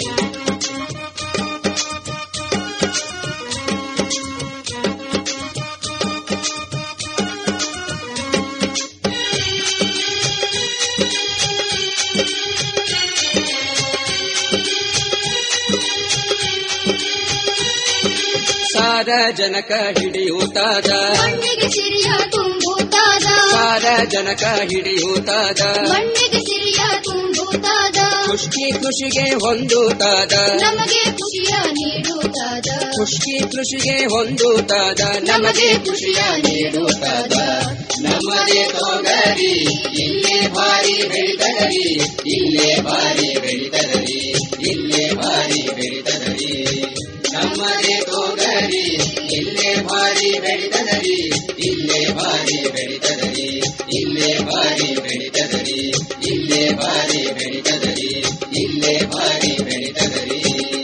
ಸಾರಜನಕ ಹಿಡಿಯೂತಾದ ಮಣ್ಣಿಗೆ ಸಿರಿಯ ತುಂಬುತ್ತಾದ ಸಾರಜನಕ ಹಿಡಿಯೂತಾದ ಮಣ್ಣಿಗೆ ಸಿರಿಯ ತುಂಬುತ್ತಾದ ಖುಷ್ಕಿ ಕೃಷಿಗೆ ಹೊಂದುತ್ತಾದ ನಮಗೆ ಖುಷಿಯ ನೀಡುತ್ತಾದ ಖುಷ್ಕಿ ಕೃಷಿಗೆ ಹೊಂದುತ್ತಾದ ನಮಗೆ ಖುಷಿಯ ನೀಡುತ್ತಾದ ನಮ್ಮದೇ ತೋಗರಿ ಇಲ್ಲೇ ಭಾರಿ ಬೆಳಿತದರಿ ಇಲ್ಲೇ ಭಾರಿ ಬೆಳಿತದರಿ ಇಲ್ಲೇ ಭಾರಿ ಬೆಳಿತದರಿ ನಮ್ಮದೇ ತೋಗರಿ ಇಲ್ಲೇ ಭಾರಿ ಬೆಳಿತದರಿ ಇಲ್ಲೇ ಭಾರಿ ಬೆಳಿತದರಿ ಇಲ್ಲೇ ಭಾರಿ ಬೆಳಿತದರಿ ಇಲ್ಲೇ ಭಾರಿ ಬೆಳಿತದರಿ ಇಲ್ಲೇ ಭಾರಿ ಬೆಳಿತದರಿ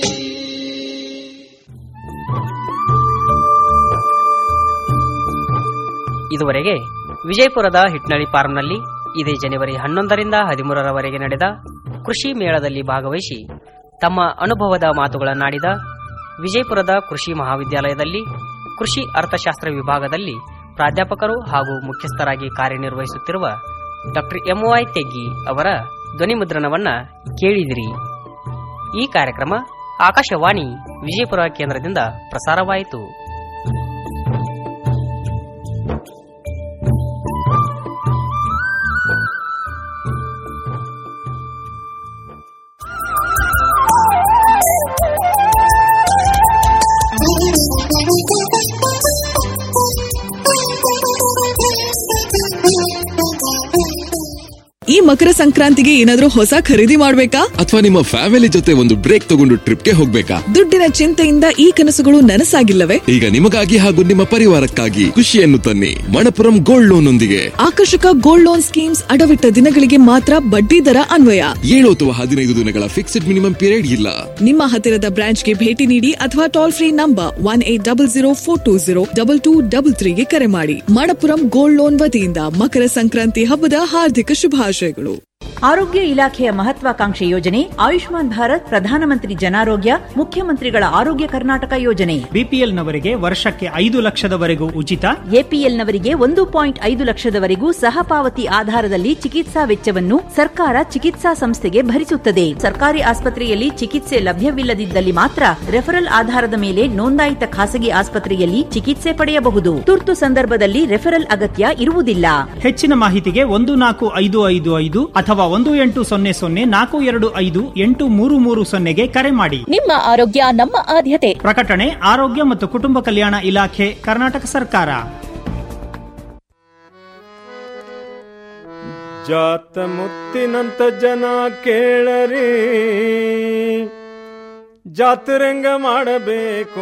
ಇದುವರೆಗೆ ವಿಜಯಪುರದ ಹಿಟ್ನಳ್ಳಿ ಫಾರ್ಮ್ನಲ್ಲಿ ಇದೇ ಜನವರಿ ಹನ್ನೊಂದರಿಂದ ಹದಿಮೂರರವರೆಗೆ ನಡೆದ ಕೃಷಿ ಮೇಳದಲ್ಲಿ ಭಾಗವಹಿಸಿ ತಮ್ಮ ಅನುಭವದ ಮಾತುಗಳನ್ನಾಡಿದ ವಿಜಯಪುರದ ಕೃಷಿ ಮಹಾವಿದ್ಯಾಲಯದಲ್ಲಿ ಕೃಷಿ ಅರ್ಥಶಾಸ್ತ್ರ ವಿಭಾಗದಲ್ಲಿ ಪ್ರಾಧ್ಯಾಪಕರು ಹಾಗೂ ಮುಖ್ಯಸ್ಥರಾಗಿ ಕಾರ್ಯನಿರ್ವಹಿಸುತ್ತಿರುವ ಡಾಕ್ಟರ್ ಎಂವೈ ತೆಗ್ಗಿ ಅವರ ಧ್ವನಿ ಮುದ್ರಣವನ್ನ ಕೇಳಿದಿರಿ ಈ ಕಾರ್ಯಕ್ರಮ ಆಕಾಶವಾಣಿ ವಿಜಯಪುರ ಕೇಂದ್ರದಿಂದ ಪ್ರಸಾರವಾಯಿತು ಈ ಮಕರ ಸಂಕ್ರಾಂತಿಗೆ ಏನಾದ್ರೂ ಹೊಸ ಖರೀದಿ ಮಾಡ್ಬೇಕಾ ಅಥವಾ ನಿಮ್ಮ ಫ್ಯಾಮಿಲಿ ಜೊತೆ ಒಂದು ಬ್ರೇಕ್ ತಗೊಂಡು ಟ್ರಿಪ್ಗೆ ಹೋಗ್ಬೇಕಾ ದುಡ್ಡಿನ ಚಿಂತೆಯಿಂದ ಈ ಕನಸುಗಳು ನನಸಾಗಿಲ್ಲವೇ ಈಗ ನಿಮಗಾಗಿ ಹಾಗೂ ನಿಮ್ಮ ಪರಿವಾರಕ್ಕಾಗಿ ಖುಷಿಯನ್ನು ತನ್ನಿ ಮಣಪುರಂ ಗೋಲ್ಡ್ ಲೋನ್ ಒಂದಿಗೆ ಆಕರ್ಷಕ ಗೋಲ್ಡ್ ಲೋನ್ ಸ್ಕೀಮ್ಸ್ ಅಡವಿಟ್ಟ ದಿನಗಳಿಗೆ ಮಾತ್ರ ಬಡ್ಡಿ ದರ ಅನ್ವಯ ಏಳು ಅಥವಾ ಹದಿನೈದು ದಿನಗಳ ಫಿಕ್ಸ್ಡ್ ಮಿನಿಮಮ್ ಪೀರಿಯಡ್ ಇಲ್ಲ ನಿಮ್ಮ ಹತ್ತಿರದ ಬ್ರಾಂಚ್ಗೆ ಭೇಟಿ ನೀಡಿ ಅಥವಾ toll free number one eight double zero four two zero double two double ತ್ರೀಗೆ ಕರೆ ಮಾಡಿ ಮಣಪುರಂ ಗೋಲ್ಡ್ ಲೋನ್ ವತಿಯಿಂದ ಮಕರ ಸಂಕ್ರಾಂತಿ ಹಬ್ಬದ ಹಾರ್ದಿಕ ಶುಭಾಶಯಗಳು ಆರೋಗ್ಯ ಇಲಾಖೆಯ ಮಹತ್ವಾಕಾಂಕ್ಷೆ ಯೋಜನೆ ಆಯುಷ್ಮಾನ್ ಭಾರತ್ ಪ್ರಧಾನಮಂತ್ರಿ ಜನಾರೋಗ್ಯ ಮುಖ್ಯಮಂತ್ರಿಗಳ ಆರೋಗ್ಯ ಕರ್ನಾಟಕ ಯೋಜನೆ ಬಿಪಿಎಲ್ನವರಿಗೆ ವರ್ಷಕ್ಕೆ ಐದು ಲಕ್ಷದವರೆಗೂ ಉಚಿತ ಎಪಿಎಲ್ನವರಿಗೆ ಒಂದು ಪಾಯಿಂಟ್ ಐದು ಲಕ್ಷದವರೆಗೂ ಸಹಪಾವತಿ ಆಧಾರದಲ್ಲಿ ಚಿಕಿತ್ಸಾ ವೆಚ್ಚವನ್ನು ಸರ್ಕಾರ ಚಿಕಿತ್ಸಾ ಸಂಸ್ಥೆಗೆ ಭರಿಸುತ್ತದೆ ಸರ್ಕಾರಿ ಆಸ್ಪತ್ರೆಯಲ್ಲಿ ಚಿಕಿತ್ಸೆ ಲಭ್ಯವಿಲ್ಲದಿದ್ದಲ್ಲಿ ಮಾತ್ರ ರೆಫರಲ್ ಆಧಾರದ ಮೇಲೆ ನೋಂದಾಯಿತ ಖಾಸಗಿ ಆಸ್ಪತ್ರೆಯಲ್ಲಿ ಚಿಕಿತ್ಸೆ ಪಡೆಯಬಹುದು ತುರ್ತು ಸಂದರ್ಭದಲ್ಲಿ ರೆಫರಲ್ ಅಗತ್ಯ ಇರುವುದಿಲ್ಲ ಹೆಚ್ಚಿನ ಮಾಹಿತಿಗೆ ಒಂದು ನಾಲ್ಕು ಐದು ಐದು ಐದು ಅಥವಾ ಒಂದು ಎಂಟು ಸೊನ್ನೆ ಸೊನ್ನೆ ನಾಲ್ಕು ಎರಡು ಐದು ಎಂಟು ಮೂರು ಮೂರು ಸೊನ್ನೆಗೆ ಕರೆ ಮಾಡಿ ನಿಮ್ಮ ಆರೋಗ್ಯ ನಮ್ಮ ಆದ್ಯತೆ ಪ್ರಕಟಣೆ ಆರೋಗ್ಯ ಮತ್ತು ಕುಟುಂಬ ಕಲ್ಯಾಣ ಇಲಾಖೆ ಕರ್ನಾಟಕ ಸರ್ಕಾರ ಜಾತ ಮುತ್ತಿನಂತ ಜನ ಕೇಳರಿ ಜಾತರಂಗ ಮಾಡಬೇಕು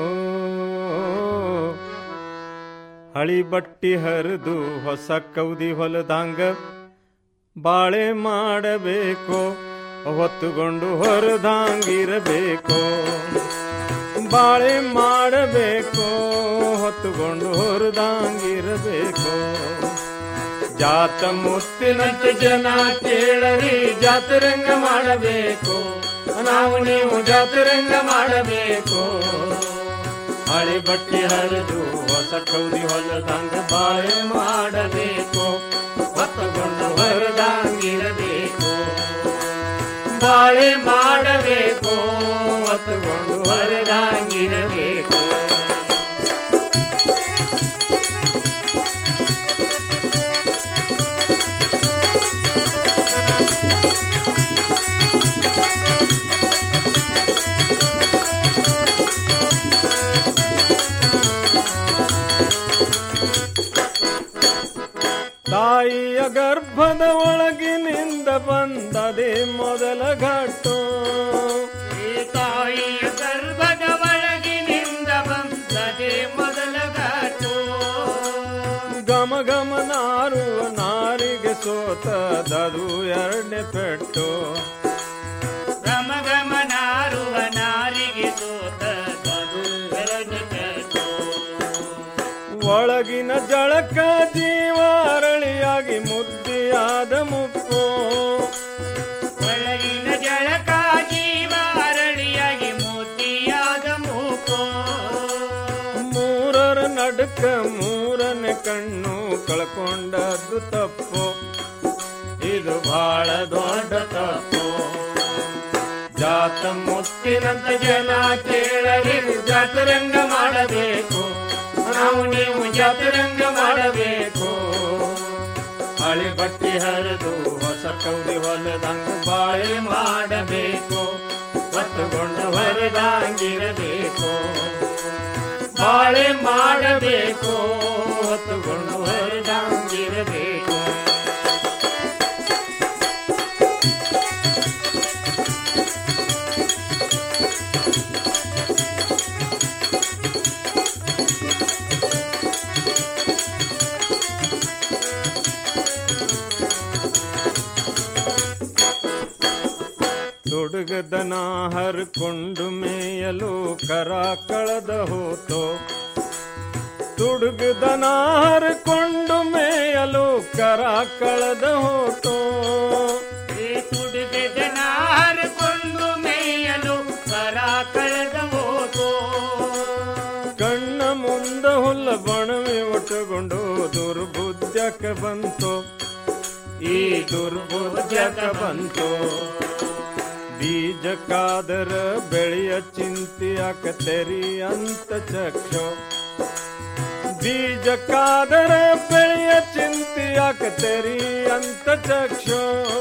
ಹಳಿ ಬಟ್ಟಿ ಹರಿದು ಹೊಸ ಕೌದಿ ಹೊಲದಂಗ ಬಾಳೆ ಮಾಡಬೇಕು ಹೊತ್ತುಕೊಂಡು ಹೊರದಂಗಿರಬೇಕು ಬಾಳೆ ಮಾಡಬೇಕು ಹೊತ್ತುಕೊಂಡು ಹೊರದಂಗಿರಬೇಕು ಜಾತ ಮುತ್ತಿನಂತ ಜನ ಕೇಳರಿ ಜಾತರಂಗ ಮಾಡಬೇಕು ನಾವು ನೀವು ಜಾತರಂಗ ಮಾಡಬೇಕು ಹಳೆ ಬಟ್ಟೆ ಹರಿದು ಹೊಸ ಕೌದಿ ಹೊಲದಂಗ ಬಾಳೆ ಮಾಡಬೇಕು ಹೊತ್ತುಕೊಂಡು ಹೊರದಂಗಿರಬೇಕು ಬಾಳೆ ಮಾಡಬೇಕು ಹೊತ್ತುಕೊಂಡು ಹೊರದಂಗಿರಬೇಕು ತಾಯಿಯ ಗರ್ಭದ ಒಳಗಿನಿಂದ ಬಂದದೆ ಮೊದಲ ಘಟ್ಟು ತಾಯಿಯ ಗರ್ಭದ ಒಳಗಿನಿಂದ ಬಂದದೆ ಮೊದಲ ಘಟ್ಟು ಗಮ ಗಮ ನಾರುವ ನಾರಿಗೆ ಸೋತದದು ಎರಡನೇ ಪೆಟ್ಟು ಗಮ ಗಮ ನಾರುವ ನಾರಿಗೆ ಸೋತದದು ಎರಡನೇ ಪೆಟ್ಟು ಒಳಗಿನ ಜಳಕ ಜೀವ ಅರಳಿಯಾಗಿ ಮುದ್ದಿಯಾದ ಮುಪ್ಪು ಒಳಗಿನ ಜಳಕ ಜೀವ ಅರಳಿಯಾಗಿ ಮುದ್ದಿಯಾದ ಮುಪ್ಪು ಮೂರರ ನಡುಕ ಮೂರನೇ ಕಣ್ಣು ಕಳ್ಕೊಂಡದ್ದು ತಪ್ಪು ಇದು ಬಹಳ ದೊಡ್ಡ ತಪ್ಪು ಜಾತ ಮುತ್ತಿನಂತ ಜನ ಕೇಳರಿ ಜಾತರಂಗ ಮಾಡಬೇಕು ನಾವು ನೀವು ಜಾತರಂಗ ಮಾಡಬೇಕು ಹಳೆ ಬಟ್ಟೆ ಹರಿದು ಹೊಸ ಕೌದಿ ಹೊಲದಂಗ ಬಾಳೆ ಮಾಡಬೇಕು ಹೊತ್ತುಕೊಂಡು ಹೊರದಂಗಿರಬೇಕು ಬಾಳೆ ಮಾಡಬೇಕು ಹೊತ್ತುಕೊಂಡು ಹೊರದಂಗಿರಬೇಕು ತೊಡಗದನ ಹರ್ಕೊಂಡು ಮೇಯಲು ಕರ ಕಳೆದ ಹೋತೋ ತುಡುಗದನ ಹರ್ಕೊಂಡು ಮೇಯಲು ಕರ ಕಳೆದ ಹೋತೋ ತುಡುಗದನ ಹರ್ಕೊಂಡು ಮೇಯಲು ಕರ ಕಳೆದ ಹೋತೋ ಕಣ್ಣ ಮುಂದ ಹುಲ್ಲ ಬಣವೆ ಒಟ್ಟು ಹೊತ್ತುಕೊಂಡು ದುರ್ಬುದ್ಧಕ್ಕೆ ಬಂತು ಈ ದುರ್ಬುದ್ಧಕ್ಕೆ ಬಂತು ಬೀಜಕ್ಕಾದರ ಬೆಳೆಯ ಚಿಂತೆಯಾಕತೆರಿ ಅಂತ ಚಕ್ಷು ಬೀಜಕ್ಕಾದರ ಬೆಳೆಯ ಚಿಂತೆಯಾಕತೆರಿ ಅಂತ ಚಕ್ಷು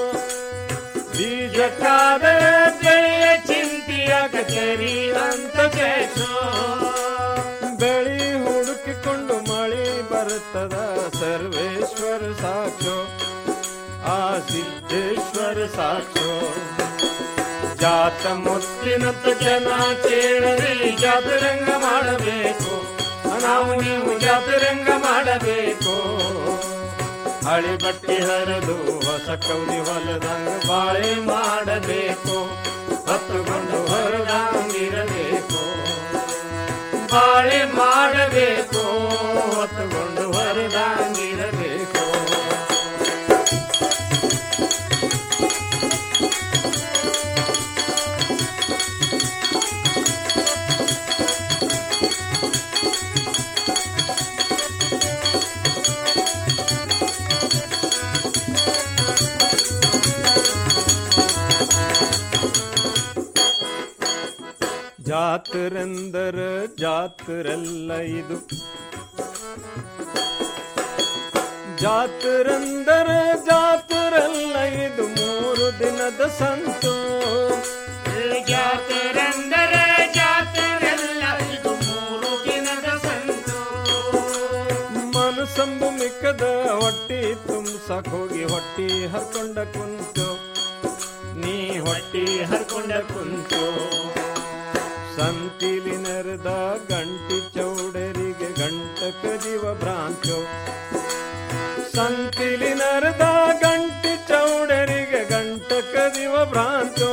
ಬೀಜಕ್ಕಾದರ ಬೆಳೆಯ ಚಿಂತೆಯಾಕತೆರಿ ಅಂತ ಚಕ್ಷು ಬೆಳಿ ಹುಡುಕಿಕೊಂಡು ಮಳಿ ಬರುತ್ತದ ಸರ್ವೇಶ್ವರ ಸಾಕ್ಷು ಆ ಸಿದ್ದೇಶ್ವರ ಸಾಕ್ಷು ಜಾತ ಮುತ್ತಿನಂತ ಜನ ಕೇಳದೆ ಜಾತರಂಗ ಮಾಡಬೇಕು ನಾವು ನೀವು ಜಾತರಂಗ ಮಾಡಬೇಕು ಹಳಿ ಬಟ್ಟೆ ಹರಿದು ಹೊಸ ಕೌದಿ ಹೊಲದಂಗ ಬಾಳೆ ಮಾಡಬೇಕು ಹೊತ್ತುಕೊಂಡು ಹೊರದಂಗಿರಬೇಕು ಬಾಳೆ ಮಾಡಬೇಕು ಹೊತ್ತುಕೊಂಡು ಹೊರದಂಗಿರಬೇಕು ಜಾತರೆಂದರ ಜಾತರೆಲ್ಲ ಇದು ಜಾತರೆಂದರ ಜಾತರೆಲ್ಲ ಇದು ಮೂರು ದಿನದ ಸಂತು ಜಾತರೆಂದರ ಜಾತರೆಲ್ಲ ಇದು ಮೂರು ದಿನದ ಸಂತು ಮನಸ್ಸಂಬು ಮಿಕ್ಕದ ಹೊಟ್ಟಿ ತುಂಬಸಕ್ ಹೋಗಿ ಹೊಟ್ಟಿ ಹರ್ಕೊಂಡ ಕುಂತು ನೀ ಹೊಟ್ಟಿ ಹರ್ಕೊಂಡ ಕುಂತು ಸಂತಿಲಿ ನೆರೆದ ಗಂಟಿ ಚೌಡರಿಗೆ ಗಂಟಕ ಜೀವ ಭ್ರಾಂತು ಸಂತಿಲಿ ನೆರೆದ ಗಂಟಿ ಚೌಡರಿಗೆ ಗಂಟಕ ಜೀವ ಭ್ರಾಂತು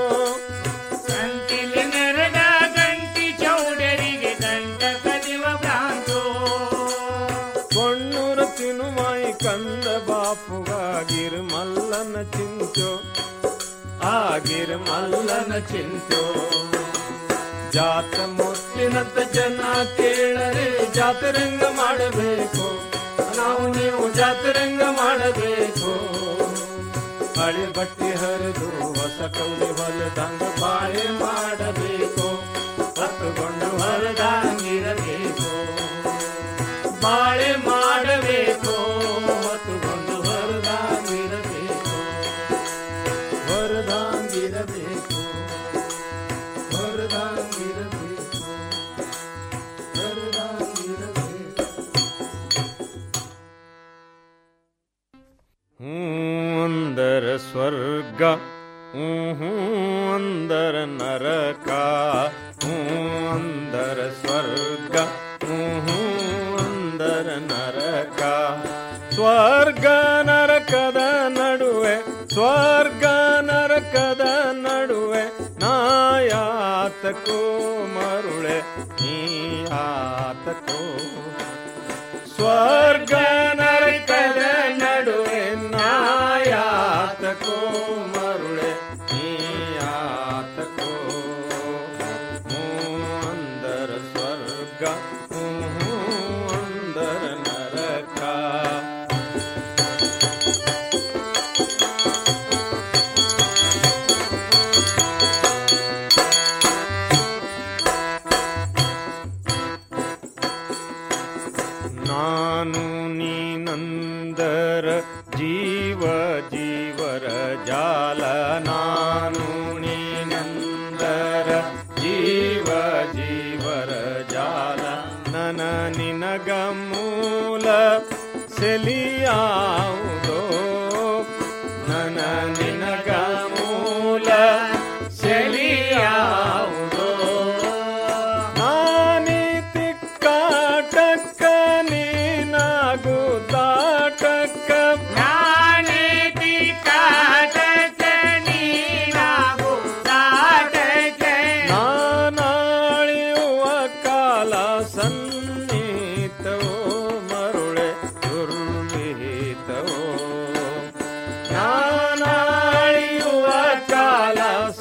ಸಂತಿಲಿ ನೆರೆದ ಗಂಟಿ ಚೌಡರಿಗೆ ಗಂಟಕ ಜೀವ ಭ್ರಾಂತು ಕೊಣ್ಣೂರ ತಿನುಮಾಯಿ ಕಂದ ಬಾಪುಗಾಗಿರ್ ಮಲ್ಲನ ಚಿಂಚು ಆಗಿರ್ ಮಲ್ಲನ ಚಿಂಚು ಜಾತ ಮುತ್ತಿನಂತ ಜನ ಕೇಳರೆ ಜಾತರಂಗ ಮಾಡಬೇಕು ನಾವು ನೀವು ಜಾತರಂಗ ಮಾಡಬೇಕು ಹಳೆ ಬಟ್ಟೆ ಹರಿದು ಹೊಸ ಕೌಲಿ ಹೊಲದಂಗ ಬಾಳೆ ಮಾಡಬೇಕು ಹೊತ್ತುಕೊಂಡು ಹೊರದಂಗಿರಬೇಕು ಬಾಳೆ ಮಾಡಬೇಕು ಹೊತ್ತುಕೊಂಡು ಹೊರದಂಗಿರಬೇಕು ಹೊರದಂಗಿರಬೇಕು ಹೊರದಂಗಿರಬೇಕು ಹೊರದಂಗಿರಬೇಕು ಅಂದರ ಸ್ವರ್ಗ ಹ್ಞೂ ಅಂದರ ನರಕ ಹ್ಞೂ ಅಂದರ ಸ್ವರ್ಗ ಹ್ಞೂ ಅಂದರ ನರಕ ಸ್ವರ್ಗ ನರಕದ ನಡುವೆ ಸ್ವರ್ಗ ನರಕದ ನಡುವೆ ನಾಯಾತಕೋ ಮರುಳೆ ನೀಯಾತಕೋ ಸ್ವರ್ಗ ನರಕದ ನಡುವೆ ನಾಯಾತಕೋ ಮರುಳೆ ನೀಯಾತಕೋ ಹ್ಞೂ ಅಂದರ ಸ್ವರ್ಗ ಹ್ಞೂ ಅಂದರ ನರಕ ನಾನು ನೀನಂದರ ಜೀವ ಜೀವರ ಜಾಲ ನಾನು ನೀನಂದರ ಜೀವ ಜೀವರ ಜಾಲ ನನ ನಿನಗ ಮೂಲ ಸೆಲಿಯಾವು